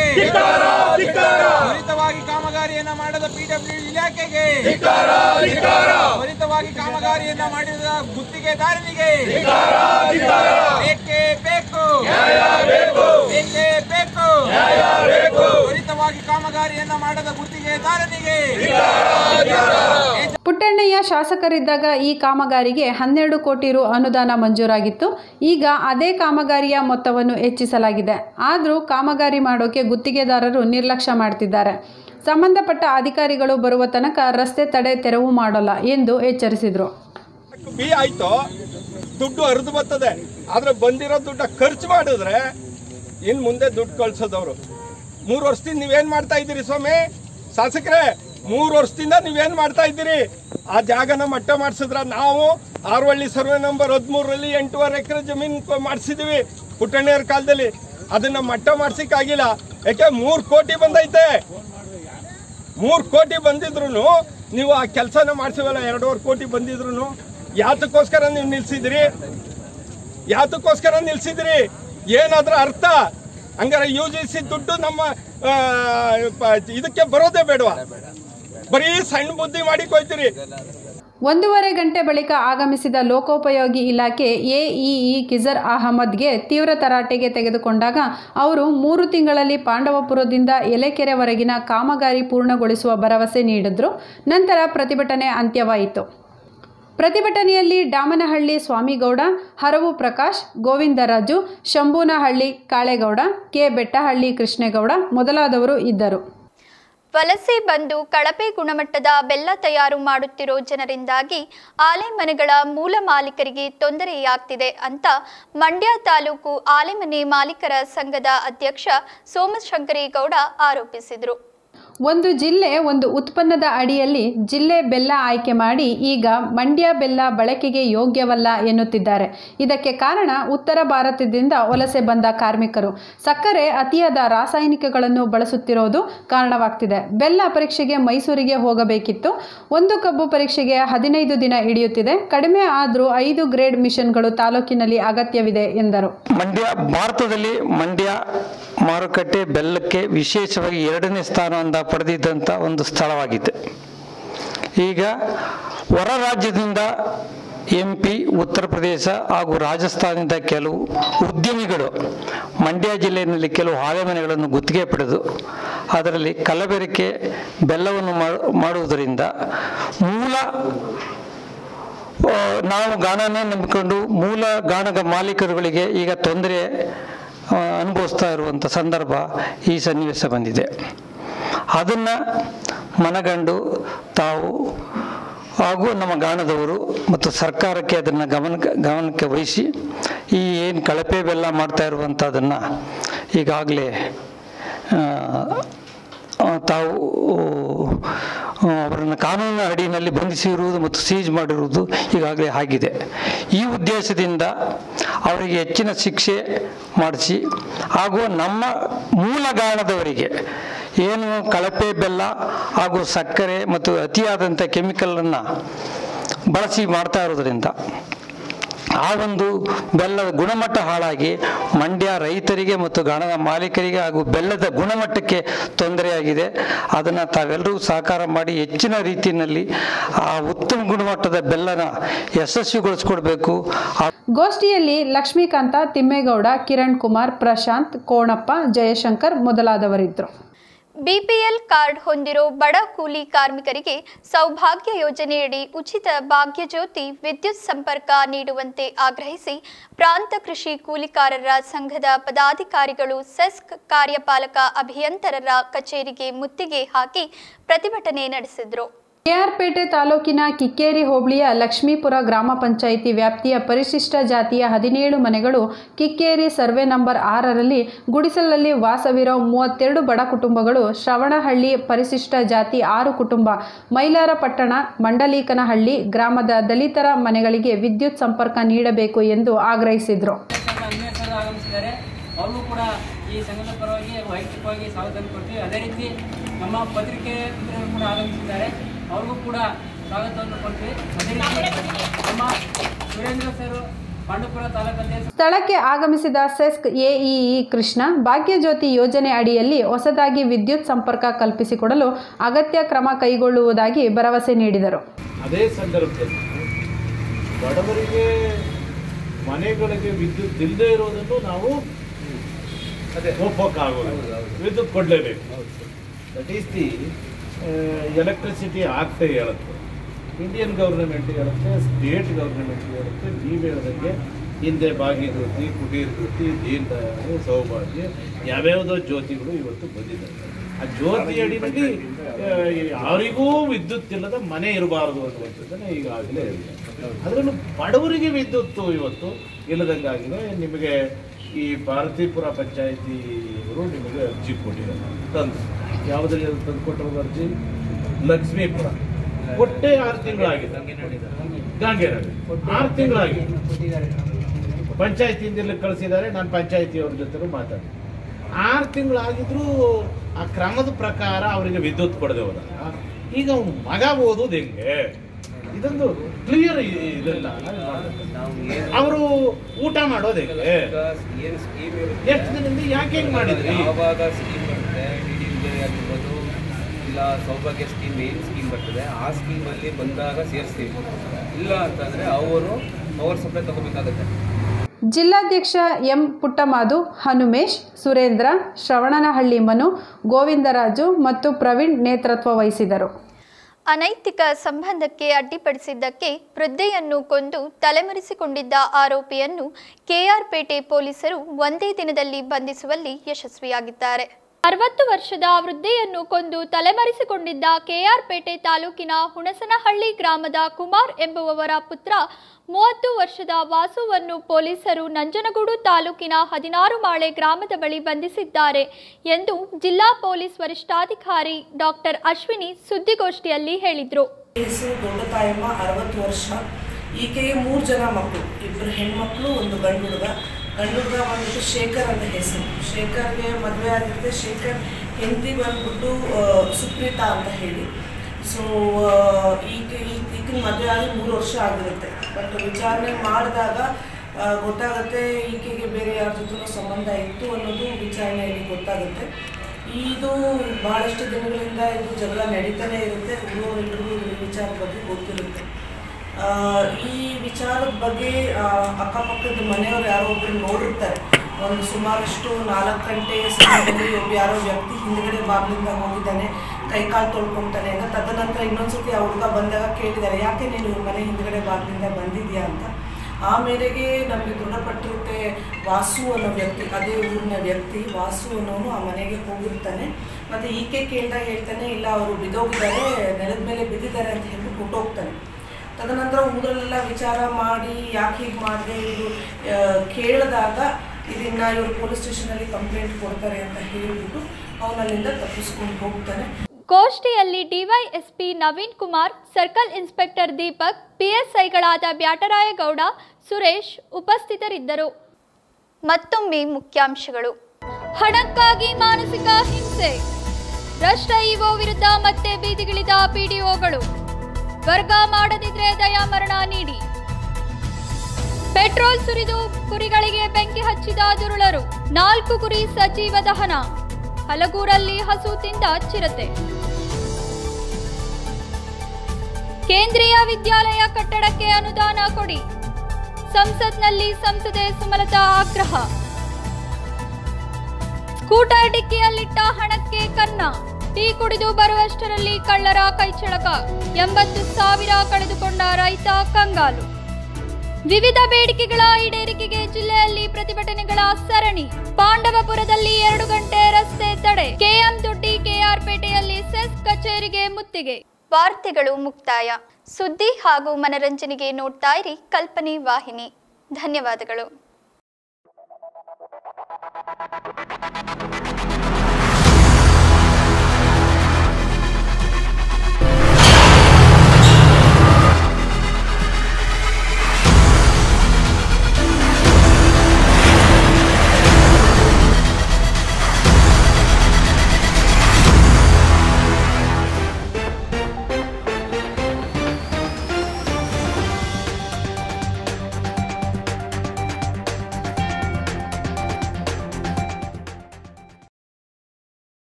ತ್ವರಿತವಾಗಿ ಕಾಮಗಾರಿಯನ್ನ ಮಾಡದ ಪಿಡಬ್ಲ್ಯೂ ಇಲಾಖೆಗೆ ತ್ವರಿತವಾಗಿ ಕಾಮಗಾರಿಯನ್ನ ಮಾಡಿದ ಗುತ್ತಿಗೆದಾರನಿಗೆ ಬೇಕೇ ಬೇಕು ಬೇಕೇ ಬೇಕು ತ್ವರಿತವಾಗಿ ಕಾಮಗಾರಿಯನ್ನ ಮಾಡದ ಗುತ್ತಿಗೆದಾರನಿಗೆ ಪುಟ್ಟಣ್ಣಯ್ಯ ಶಾಸಕರಿದ್ದಾಗ ಈ ಕಾಮಗಾರಿಗೆ ಹನ್ನೆರಡು ಕೋಟಿ ರು ಅನುದಾನ ಮಂಜೂರಾಗಿತ್ತು ಈಗ ಅದೇ ಕಾಮಗಾರಿಯ ಮೊತ್ತವನ್ನು ಹೆಚ್ಚಿಸಲಾಗಿದೆ ಆದರೂ ಕಾಮಗಾರಿ ಮಾಡೋಕೆ ಗುತ್ತಿಗೆದಾರರು ನಿರ್ಲಕ್ಷ್ಯ ಮಾಡ್ತಿದ್ದಾರೆ ಸಂಬಂಧಪಟ್ಟ ಅಧಿಕಾರಿಗಳು ಬರುವ ತನಕ ರಸ್ತೆ ತಡೆ ತೆರವು ಮಾಡೋಲ್ಲ ಎಂದು ಎಚ್ಚರಿಸಿದರು ಬಿ ಆಯ್ತು ದುಡ್ಡು ಹರಿದು ಬರ್ತದೆ ಆದ್ರೆ ಬಂದಿರೋ ದುಡ್ಡ ಖರ್ಚು ಮಾಡಿದ್ರೆ ಇನ್ ಮುಂದೆ ದುಡ್ಡು ಕಳ್ಸೋದವ್ರು ಮೂರು ವರ್ಷದಿಂದ ನೀವೇನ್ ಮಾಡ್ತಾ ಇದ್ದೀರಿ ಸ್ವಾಮಿ ಶಾಸಕರೇ ಮೂರು ವರ್ಷದಿಂದ ನೀವೇನ್ ಮಾಡ್ತಾ ಇದ್ದೀರಿ ಆ ಜಾಗನ ಮಟ್ಟ ಮಾಡಿಸಿದ್ರ ನಾವು ಆರ್ವಳ್ಳಿ ಸರ್ವೆ ನಂಬರ್ ಹದಿಮೂರರಲ್ಲಿ ಎಂಟೂವರೆ ಎಕರೆ ಜಮೀನು ಮಾಡಿಸಿದೀವಿ ಪುಟ್ಟಣ್ಣವ್ರ ಕಾಲದಲ್ಲಿ ಅದನ್ನ ಮಟ್ಟ ಮಾಡ್ಸಿಕ್ಕಾಗಿಲ್ಲ ಯಾಕೆ ಮೂರು ಕೋಟಿ ಬಂದೈತೆ ಮೂರು ಕೋಟಿ ಬಂದಿದ್ರು ನೀವು ಆ ಕೆಲಸನ ಮಾಡಿಸಿವಲ್ಲ ಎರಡೂವರೆ ಕೋಟಿ ಬಂದಿದ್ರು ಯಾತಕ್ಕೋಸ್ಕರ ನೀವು ನಿಲ್ಸಿದ್ರಿ ಯಾತಕ್ಕೋಸ್ಕರ ನಿಲ್ಸಿದ್ರಿ ಏನಾದ್ರ ಅರ್ಥ ಹಂಗಾರೆ ಯು ಜಿ ಸಿ ದುಡ್ಡು ನಮ್ಮ ಆ, ಪ- ಇದಕ್ಕೆ ಬರೋದೇ ಬೇಡವಾ ಬರೀ ಸಣ್ಣ ಬುದ್ಧಿ ಮಾಡಿ ಕೊಯ್ತೀರಿ ಒಂದೂವರೆ ಗಂಟೆ ಬಳಿಕ ಆಗಮಿಸಿದ ಲೋಕೋಪಯೋಗಿ ಇಲಾಖೆ ಎಇಇ ಕಿಜರ್ ಅಹಮದ್ಗೆ ತೀವ್ರ ತರಾಟೆಗೆ ತೆಗೆದುಕೊಂಡಾಗ ಅವರು ಮೂರು ತಿಂಗಳಲ್ಲಿ ಪಾಂಡವಪುರದಿಂದ ಎಲೆಕೆರೆವರೆಗಿನ ಕಾಮಗಾರಿ ಪೂರ್ಣಗೊಳಿಸುವ ಭರವಸೆ ನೀಡಿದ್ರು ನಂತರ ಪ್ರತಿಭಟನೆ ಅಂತ್ಯವಾಯಿತು ಪ್ರತಿಭಟನೆಯಲ್ಲಿ ಡಾಮನಹಳ್ಳಿ ಸ್ವಾಮಿಗೌಡ ಹರವು ಪ್ರಕಾಶ್ ಗೋವಿಂದರಾಜು ಶಂಭೂನಹಳ್ಳಿ ಕಾಳೇಗೌಡ ಕೆ ಬೆಟ್ಟಹಳ್ಳಿ ಕೃಷ್ಣೇಗೌಡ ಮೊದಲಾದವರು ಇದ್ದರು ವಲಸೆ ಬಂದು ಕಳಪೆ ಗುಣಮಟ್ಟದ ಬೆಲ್ಲ ತಯಾರು ಮಾಡುತ್ತಿರೋ ಜನರಿಂದಾಗಿ ಆಲೆಮನೆಗಳ ಮೂಲ ಮಾಲೀಕರಿಗೆ ತೊಂದರೆಯಾಗ್ತಿದೆ ಅಂತ ಮಂಡ್ಯ ತಾಲೂಕು ಆಲೆಮನೆ ಮಾಲೀಕರ ಸಂಘದ ಅಧ್ಯಕ್ಷ ಸೋಮಶಂಕರೇಗೌಡ ಆರೋಪಿಸಿದರು ಒಂದು ಜಿಲ್ಲೆ ಒಂದು ಉತ್ಪನ್ನದ ಅಡಿಯಲ್ಲಿ ಜಿಲ್ಲೆ ಬೆಲ್ಲ ಆಯ್ಕೆ ಮಾಡಿ ಈಗ ಮಂಡ್ಯ ಬೆಲ್ಲ ಬಳಕೆಗೆ ಯೋಗ್ಯವಲ್ಲ ಎನ್ನುತ್ತಿದ್ದಾರೆ ಇದಕ್ಕೆ ಕಾರಣ ಉತ್ತರ ಭಾರತದಿಂದ ವಲಸೆ ಬಂದ ಕಾರ್ಮಿಕರು ಸಕ್ಕರೆ ಅತಿಯಾದ ರಾಸಾಯನಿಕಗಳನ್ನು ಬಳಸುತ್ತಿರೋದು ಕಾರಣವಾಗ್ತಿದೆ ಬೆಲ್ಲ ಪರೀಕ್ಷೆಗೆ ಮೈಸೂರಿಗೆ ಹೋಗಬೇಕಿತ್ತು ಒಂದು ಕಬ್ಬು ಪರೀಕ್ಷೆಗೆ ಹದಿನೈದು ದಿನ ಹಿಡಿಯುತ್ತಿದೆ ಕಡಿಮೆ ಆದರೂ ಐದು ಗ್ರೇಡ್ ಮಿಷನ್ಗಳು ತಾಲೂಕಿನಲ್ಲಿ ಅಗತ್ಯವಿದೆ ಎಂದರು ಮಂಡ್ಯ ಭಾರತದಲ್ಲಿ ಮಂಡ್ಯ ಮಾರುಕಟ್ಟೆ ಬೆಲ್ಲಕ್ಕೆ ವಿಶೇಷವಾಗಿ ಎರಡನೇ ಸ್ಥಾನವನ್ನು ಪಡೆದಿದ್ದಂಥ ಒಂದು ಸ್ಥಳವಾಗಿದೆ ಈಗ ಹೊರ ರಾಜ್ಯದಿಂದ ಎಂ ಪಿ ಉತ್ತರ ಪ್ರದೇಶ ಹಾಗೂ ರಾಜಸ್ಥಾನದಿಂದ ಕೆಲವು ಉದ್ಯಮಿಗಳು ಮಂಡ್ಯ ಜಿಲ್ಲೆಯಲ್ಲಿ ಕೆಲವು ಆಲೆಮನೆಗಳನ್ನು ಗುತ್ತಿಗೆ ಪಡೆದು ಅದರಲ್ಲಿ ಕಲಬೆರಕೆ ಬೆಲ್ಲವನ್ನು ಮಾಡು- ಮಾಡುವುದರಿಂದ ಮೂಲ ಆ, ನಾವು ಗಾಣನೇ ನಂಬಿಕೊಂಡು ಮೂಲ ಗಾಣದ ಮಾಲೀಕರುಗಳಿಗೆ ಈಗ ತೊಂದರೆ ಆ, ಅನುಭವಿಸ್ತಾ ಇರುವಂಥ ಸಂದರ್ಭ ಈ ಸನ್ನಿವೇಶ ಬಂದಿದೆ ಅದನ್ನು ಮನಗಂಡು ತಾವು ಹಾಗೂ ನಮ್ಮ ಗಾಣದವರು ಮತ್ತು ಸರ್ಕಾರಕ್ಕೆ ಅದನ್ನು ಗಮನ ಗಮನಕ್ಕೆ ವಹಿಸಿ ಈ ಏನು ಕಳಪೆ ಬೆಲ್ಲ ಮಾಡ್ತಾ ಇರುವಂಥದ್ದನ್ನು ಈಗಾಗಲೇ ಆ, ತಾವು ಆ, ಅವರನ್ನು ಕಾನೂನಿನ ಅಡಿಯಲ್ಲಿ ಬಂಧಿಸಿರುವುದು ಮತ್ತು ಸೀಜ್ ಮಾಡಿರುವುದು ಈಗಾಗಲೇ ಆಗಿದೆ ಈ ಉದ್ದೇಶದಿಂದ ಅವರಿಗೆ ಹೆಚ್ಚಿನ ಶಿಕ್ಷೆ ಮಾಡಿಸಿ ಹಾಗೂ ನಮ್ಮ ಮೂಲಗಾಣದವರಿಗೆ ಏನು ಕಳಪೆ ಬೆಲ್ಲ ಹಾಗೂ ಸಕ್ಕರೆ ಮತ್ತು ಅತಿಯಾದಂಥ ಕೆಮಿಕಲನ್ನು ಬಳಸಿ ಮಾಡ್ತಾ ಇರೋದ್ರಿಂದ ಆ ಒಂದು ಬೆಲ್ಲದ ಗುಣಮಟ್ಟ ಹಾಳಾಗಿ ಮಂಡ್ಯ ರೈತರಿಗೆ ಮತ್ತು ಗಾಣದ ಮಾಲೀಕರಿಗೆ ಹಾಗೂ ಬೆಲ್ಲದ ಗುಣಮಟ್ಟಕ್ಕೆ ತೊಂದರೆಯಾಗಿದೆ ಅದನ್ನು ತಾವೆಲ್ಲರೂ ಸಹಕಾರ ಮಾಡಿ ಹೆಚ್ಚಿನ ರೀತಿಯಲ್ಲಿ ಆ ಉತ್ತಮ ಗುಣಮಟ್ಟದ ಬೆಲ್ಲನ ಯಶಸ್ವಿಗೊಳಿಸ್ಕೊಡ್ಬೇಕು ಆ ಗೋಷ್ಠಿಯಲ್ಲಿ ಲಕ್ಷ್ಮೀಕಾಂತ ತಿಮ್ಮೇಗೌಡ ಕಿರಣ್ ಕುಮಾರ್ ಪ್ರಶಾಂತ್ ಕೋಣಪ್ಪ ಜಯಶಂಕರ್ ಮೊದಲಾದವರಿದ್ದರು ಬಿಪಿಎಲ್ ಕಾರ್ಡ್ ಹೊಂದಿರೋ ಬಡ ಕೂಲಿ ಕಾರ್ಮಿಕರಿಗೆ ಸೌಭಾಗ್ಯ ಯೋಜನೆಯಡಿ ಉಚಿತ ಭಾಗ್ಯಜ್ಯೋತಿ ವಿದ್ಯುತ್ ಸಂಪರ್ಕ ನೀಡುವಂತೆ ಆಗ್ರಹಿಸಿ ಪ್ರಾಂತ ಕೃಷಿ ಕೂಲಿಕಾರರ ಸಂಘದ ಪದಾಧಿಕಾರಿಗಳು ಸೆಸ್ಕ್ ಕಾರ್ಯಪಾಲಕ ಅಭಿಯಂತರರ ಕಚೇರಿಗೆ ಮುತ್ತಿಗೆ ಹಾಕಿ ಪ್ರತಿಭಟನೆ ನಡೆಸಿದರು ಕೆಆರ್ಪೇಟೆ ತಾಲೂಕಿನ ಕಿಕ್ಕೇರಿ ಹೋಬಳಿಯ ಲಕ್ಷ್ಮೀಪುರ ಗ್ರಾಮ ಪಂಚಾಯಿತಿ ವ್ಯಾಪ್ತಿಯ ಪರಿಶಿಷ್ಟ ಜಾತಿಯ ಹದಿನೇಳು ಮನೆಗಳು ಕಿಕ್ಕೇರಿ ಸರ್ವೆ ನಂಬರ್ ಆರರಲ್ಲಿ ಗುಡಿಸಲಲ್ಲಿ ವಾಸವಿರೋ ಮೂವತ್ತೆರಡು ಬಡ ಕುಟುಂಬಗಳು ಶ್ರವಣಹಳ್ಳಿ ಪರಿಶಿಷ್ಟ ಜಾತಿ ಆರು ಕುಟುಂಬ ಮೈಲಾರ ಪಟ್ಟಣ ಮಂಡಲೀಕನಹಳ್ಳಿ ಗ್ರಾಮದ ದಲಿತರ ಮನೆಗಳಿಗೆ ವಿದ್ಯುತ್ ಸಂಪರ್ಕ ನೀಡಬೇಕು ಎಂದು ಆಗ್ರಹಿಸಿದರು ಅನ್ವೇಷಕರು ಆಗಮಿಸಿದ್ದಾರೆ ಅವ್ರಿಗೂ ಕೂಡ ಈ ಸಂಘದ ಪರವಾಗಿ ವೈಯಕ್ತಿಕವಾಗಿ ಸ್ವಾಗತ ಕೊಡ್ತೀವಿ ಅದೇ ರೀತಿ ನಮ್ಮ ಪತ್ರಿಕೆ ಮಿತ್ರರು ಕೂಡ ಆಗಮಿಸಿದ್ದಾರೆ ಅವ್ರಿಗೂ ಕೂಡ ಸ್ವಾಗತವನ್ನು ಕೊಡ್ತೀವಿ ಅದೇ ರೀತಿ ನಮ್ಮ ಸುರೇಂದ್ರ ಸರ್ ಪಾಂಡುಪುರ ತಾಲೂಕು ಅಧ್ಯಕ್ಷ ಸ್ಥಳಕ್ಕೆ ಆಗಮಿಸಿದ ಸೆಸ್ಕ್ ಎಇಇ ಕೃಷ್ಣ ಭಾಗ್ಯಜ್ಯೋತಿ ಯೋಜನೆ ಅಡಿಯಲ್ಲಿ ಹೊಸದಾಗಿ ವಿದ್ಯುತ್ ಸಂಪರ್ಕ ಕಲ್ಪಿಸಿಕೊಡಲು ಅಗತ್ಯ ಕ್ರಮ ಕೈಗೊಳ್ಳುವುದಾಗಿ ಭರವಸೆ ನೀಡಿದರು ಅದೇ ಸಂದರ್ಭದಲ್ಲಿ ಬಡವರಿಗೆ ಮನೆಗಳಿಗೆ ವಿದ್ಯುತ್ ಇಲ್ಲದೆ ಇರೋದನ್ನು ನಾವು ಒಪ್ಪಕ್ಕಾಗೋದು ವಿದ್ಯುತ್ ಕೊಡಲೇಬೇಕು ದಟ್ ಈಸ್ ದಿ ಎಲೆಕ್ಟ್ರಿಸಿಟಿ ಆಗ್ತೇ ಹೇಳುತ್ತೆ ಇಂಡಿಯನ್ ಗೌರ್ನಮೆಂಟ್ ಹೇಳುತ್ತೆ ಸ್ಟೇಟ್ ಗೌರ್ನಮೆಂಟ್ ಹೇಳುತ್ತೆ ನೀವು ಹೇಳ್ದಂಗೆ ಹಿಂದೆ ಭಾಗ್ಯಜ್ಯೋತಿ ಕುಟೀರ್ ಜ್ಯೋತಿ ದೀನ್ ದಯಾಳು ಸೌಭಾಗ್ಯ ಯಾವ್ಯಾವುದೋ ಜ್ಯೋತಿಗಳು ಇವತ್ತು ಬಂದಿದ್ದಾವೆ ಆ ಜ್ಯೋತಿ ಅಡಿನಲ್ಲಿ ಆ, ಯಾರಿಗೂ ವಿದ್ಯುತ್ ಇಲ್ಲದ ಮನೆ ಇರಬಾರದು ಅನ್ನುವಂಥದ್ದನ್ನು ಈಗಾಗಲೇ ಹೇಳಿದೆ ಅದರಲ್ಲೂ ಬಡವರಿಗೆ ವಿದ್ಯುತ್ತು ಇವತ್ತು ಇಲ್ಲದಂಗಾಗಿದೆ ನಿಮಗೆ ಈ ಭಾರತೀಪುರ ಪಂಚಾಯಿತಿಯವರು ನಿಮಗೆ ಅರ್ಜಿ ಕೊಟ್ಟಿದ್ದಾರೆ ತಂದು ಯಾವುದರಲ್ಲಿ ತಂದು ಕೊಟ್ಟಿರೋದು ಅರ್ಜಿ ಲಕ್ಷ್ಮೀಪುರ ಕೊಟ್ಟೆ ಆರು ತಿಂಗಳಾಗಿದೆ ಗಾಂಗೇರಲ್ಲಿ ಆರು ತಿಂಗಳಾಗಿದೆ ಪಂಚಾಯತಿಯಿಂದ ಇಲ್ಲಿ ಕಳಿಸಿದ್ದಾರೆ ನಾನು ಪಂಚಾಯತಿಯವ್ರ ಜೊತೆ ಮಾತಾಡಿ ಆರು ತಿಂಗಳಾಗಿದ್ರು ಆ ಕ್ರಮದ ಪ್ರಕಾರ ಅವರಿಗೆ ವಿದ್ಯುತ್ ಕೊಡದೆ ಹೋದಾಗ ಈಗ ಅವ್ನು ಮಗ ಓದೋದು ಹೆಂಗೆ ಇದೊಂದು ಕ್ಲಿಯರ್ ಇದನ್ನ ಅವರು ಊಟ ಮಾಡೋದು ಹೆಂಗೆ ಎಷ್ಟು ದಿನದಿಂದ ಯಾಕೆ ಹೆಂಗ್ ಮಾಡಿದ್ರಿ ಯಾವಾಗ ಸ್ಕೀಮ್ ಬರ್ತದೆ ಡಿ ಡಿ ವಿಜಯ್ ಆಗಿರ್ಬೋದು ಇಲ್ಲ ಸೌಭಾಗ್ಯ ಸ್ಕೀಮ್ ಏನು ಸ್ಕೀಮ್ ಬರ್ತದೆ ಆ ಸ್ಕೀಮಲ್ಲಿ ಬಂದಾಗ ಸೇರಿಸ್ತೀವಿ ಇಲ್ಲ ಅಂತಂದರೆ ಅವರು ಪವರ್ ಸಪ್ಲೈ ತಗೋಬೇಕಾಗುತ್ತೆ ಜಿಲ್ಲಾಧ್ಯಕ್ಷ ಎಂ ಪುಟ್ಟಮಾದು ಹನುಮೇಶ್ ಸುರೇಂದ್ರ ಶ್ರವಣನಹಳ್ಳಿ ಮನು ಗೋವಿಂದರಾಜು ಮತ್ತು ಪ್ರವೀಣ್ ನೇತೃತ್ವ ವಹಿಸಿದರು ಅನೈತಿಕ ಸಂಬಂಧಕ್ಕೆ ಅಡ್ಡಿಪಡಿಸಿದ್ದಕ್ಕೆ ವೃದ್ಧೆಯನ್ನು ಕೊಂದು ತಲೆಮರೆಸಿಕೊಂಡಿದ್ದ ಆರೋಪಿಯನ್ನು ಕೆಆರ್ಪೇಟೆ ಪೊಲೀಸರು ಒಂದೇ ದಿನದಲ್ಲಿ ಬಂಧಿಸುವಲ್ಲಿ ಯಶಸ್ವಿಯಾಗಿದ್ದಾರೆ ಅರವತ್ತು ವರ್ಷದ ವೃದ್ಧೆಯನ್ನು ಕೊಂದು ತಲೆಮರೆಸಿಕೊಂಡಿದ್ದ ಕೆಆರ್ಪೇಟೆ ತಾಲೂಕಿನ ಹುಣಸನಹಳ್ಳಿ ಗ್ರಾಮದ ಕುಮಾರ್ ಎಂಬುವವರ ಪುತ್ರ ಮೂವತ್ತು ವರ್ಷದ ವಾಸುವನ್ನು ಪೊಲೀಸರು ನಂಜನಗೂಡು ತಾಲೂಕಿನ ಹದಿನಾರು ಮಾಳೆ ಗ್ರಾಮದ ಬಳಿ ಬಂಧಿಸಿದ್ದಾರೆ ಎಂದು ಜಿಲ್ಲಾ ಪೊಲೀಸ್ ವರಿಷ್ಠಾಧಿಕಾರಿ ಡಾಕ್ಟರ್ ಅಶ್ವಿನಿ ಸುದ್ದಿಗೋಷ್ಠಿಯಲ್ಲಿ ಹೇಳಿದರು ಹೆಸರು ದೊಡ್ಡತಾಯಮ್ಮ ಅರವತ್ತು ವರ್ಷ ಈಕೆಗೆ ಮೂರು ಜನ ಮಕ್ಕಳು ಇಬ್ಬರು ಹೆಣ್ಮಕ್ಳು ಒಂದು ಗಂಡು ಹುಡುಗ ಗಂಡು ಹುಡುಗ ಬಂದ್ಬಿಟ್ಟು ಶೇಖರ್ ಅಂತ ಹೆಸರು ಶೇಖರ್ಗೆ ಮದುವೆ ಆಗಿರುತ್ತೆ ಶೇಖರ್ ಹೆಂಡತಿ ಬಂದ್ಬಿಟ್ಟು ಆ, ಸುಪ್ರೀತಾ ಅಂತ ಹೇಳಿ ಸೊ ಈಕೆ ಈಗಿನ ಮದುವೆ ಆಗಿ ಮೂರು ವರ್ಷ ಆಗಿರುತ್ತೆ ಬಟ್ ವಿಚಾರಣೆ ಮಾಡಿದಾಗ ಆ, ಗೊತ್ತಾಗುತ್ತೆ ಈಕೆಗೆ ಬೇರೆ ಯಾರ ಜೊತೆ ಸಂಬಂಧ ಇತ್ತು ಅನ್ನೋದು ವಿಚಾರಣೆಯಲ್ಲಿ ಗೊತ್ತಾಗುತ್ತೆ ಇದು ಬಹಳಷ್ಟು ದಿನಗಳಿಂದ ಇದು ಜಗಳ ನಡೀತಾನೆ ಇರುತ್ತೆ ಊರವರೆಲ್ಲರಿಗೂ ಈ ವಿಚಾರದ ಬಗ್ಗೆ ಗೊತ್ತಿರುತ್ತೆ ಆ, ಈ ವಿಚಾರದ ಬಗ್ಗೆ ಆ, ಅಕ್ಕಪಕ್ಕದ ಮನೆಯವರು ಯಾರೋ ಒಬ್ರು ನೋಡಿರ್ತಾರೆ ಒಂದು ಸುಮಾರಷ್ಟು ನಾಲ್ಕು ಗಂಟೆ ಸಮಯದಲ್ಲಿ ಒಬ್ಬ ಯಾರೋ ವ್ಯಕ್ತಿ ಹಿಂದ್ಗಡೆ ಬಾಗಿಲಿಂದ ಹೋಗಿದ್ದಾನೆ ಕೈಕಾಲು ತೊಳ್ಕೊತಾನೆ ಅಂತ ತದನಂತರ ಇನ್ನೊಂದ್ಸತಿ ಆ ಹುಡುಗ ಬಂದಾಗ ಕೇಳಿದ್ದಾರೆ ಯಾಕೆ ನೀನು ಇವ್ರ ಮನೆ ಹಿಂದ್ಗಡೆ ಬಾಗಿಲಿಂದ ಬಂದಿದ್ಯಾ ಅಂತ ಆ ಮೇರೆಗೆ ನಮಗೆ ದೃಢಪಟ್ಟಿರುತ್ತೆ ವಾಸು ಅನ್ನೋ ವ್ಯಕ್ತಿ ಅದೇ ಊರಿನ ವ್ಯಕ್ತಿ ವಾಸು ಅನ್ನೋನು ಆ ಮನೆಗೆ ಹೋಗಿರ್ತಾನೆ ಮತ್ತು ಈಕೆ ಕೇಳಿದಾಗ ಹೇಳ್ತಾನೆ ಇಲ್ಲ ಅವರು ಬಿದ್ದೋಗಿದ್ದಾರೆ ನೆಲದ ಮೇಲೆ ಬಿದ್ದಿದ್ದಾರೆ ಅಂತ ಹೇಳ್ಬಿಟ್ಟು ಹೊಟ್ಟೋಗ್ತಾನೆ ತದನಂತರ ಊರಲ್ಲೆಲ್ಲ ವಿಚಾರ ಮಾಡಿ ಯಾಕೆ ಹೀಗೆ ಮಾಡಿದೆ ಇದು ಆ, ಕೇಳಿದಾಗ ಇದನ್ನ ಇವರು ಪೊಲೀಸ್ ಸ್ಟೇಷನಲ್ಲಿ ಕಂಪ್ಲೇಂಟ್ ಕೊಡ್ತಾರೆ ಅಂತ ಹೇಳಿಬಿಟ್ಟು ಅವನಲ್ಲಿಂದ ತಪ್ಪಿಸ್ಕೊಂಡು ಹೋಗ್ತಾನೆ ಗೋಷ್ಠಿಯಲ್ಲಿ DYSP Naveen Kumar circle inspector Deepak ಪಿಎಸ್ಐಗಳಾದ ಬ್ಯಾಟರಾಯಗೌಡ ಸುರೇಶ್ ಉಪಸ್ಥಿತರಿದ್ದರು ಮತ್ತೊಮ್ಮೆ ಮುಖ್ಯಾಂಶಗಳು ಹಣಕ್ಕಾಗಿ ಮಾನಸಿಕ ಹಿಂಸೆ ಭ್ರಷ್ಟ ಇಒ ವಿರುದ್ಧ ಮತ್ತೆ ಬೀದಿಗಿಳಿದ ಪಿಡಿಒಗಳು ವರ್ಗ ಮಾಡದಿದ್ರೆ ದಯಾಮರಣ ನೀಡಿ ಪೆಟ್ರೋಲ್ ಸುರಿದು ಕುರಿಗಳಿಗೆ ಬೆಂಕಿ ಹಚ್ಚಿದ ದುರುಳರು ನಾಲ್ಕು ಕುರಿ ಸಜೀವ ದಹನ ಹಲಗೂರಲ್ಲಿ ಹಸು ತಿಂದ ಚಿರತೆ ಕೇಂದ್ರೀಯ ವಿದ್ಯಾಲಯ ಕಟ್ಟಡಕ್ಕೆ ಅನುದಾನ ಕೊಡಿ ಸಂಸತ್ನಲ್ಲಿ ಸಂಸದೆ ಸುಮಲತಾ ಆಗ್ರಹ ಸ್ಕೂಟರ್ ಡಿಕ್ಕಿಯಲ್ಲಿಟ್ಟ ಹಣಕ್ಕೆ ಕನ್ನ ಟೀ ಕುಡಿದು ಬರುವಷ್ಟರಲ್ಲಿ ಕಳ್ಳರ ಕೈಚಳಕ ಎಂಬತ್ತು ಸಾವಿರ ಕಳೆದುಕೊಂಡ ರೈತ ಕಂಗಾಲು ವಿವಿಧ ಬೇಡಿಕೆಗಳ ಈಡೇರಿಕೆಗೆ ಜಿಲ್ಲೆಯಲ್ಲಿ ಪ್ರತಿಭಟನೆಗಳ ಸರಣಿ ಪಾಂಡವಪುರದಲ್ಲಿ ಎರಡು ಗಂಟೆ ರಸ್ತೆ ತಡೆ ಕೆಎಂ ದೊಡ್ಡಿ ಕೆಆರ್ಪೇಟೆಯಲ್ಲಿ ಸೆಸ್ ಕಚೇರಿಗೆ ಮುತ್ತಿಗೆ ವಾರ್ತೆಗಳು ಮುಕ್ತಾಯ ಸುದ್ದಿ ಹಾಗೂ ಮನರಂಜನೆಗೆ ನೋಡ್ತಾ ಇರಿ ಕಲ್ಪನೆ ವಾಹಿನಿ ಧನ್ಯವಾದಗಳು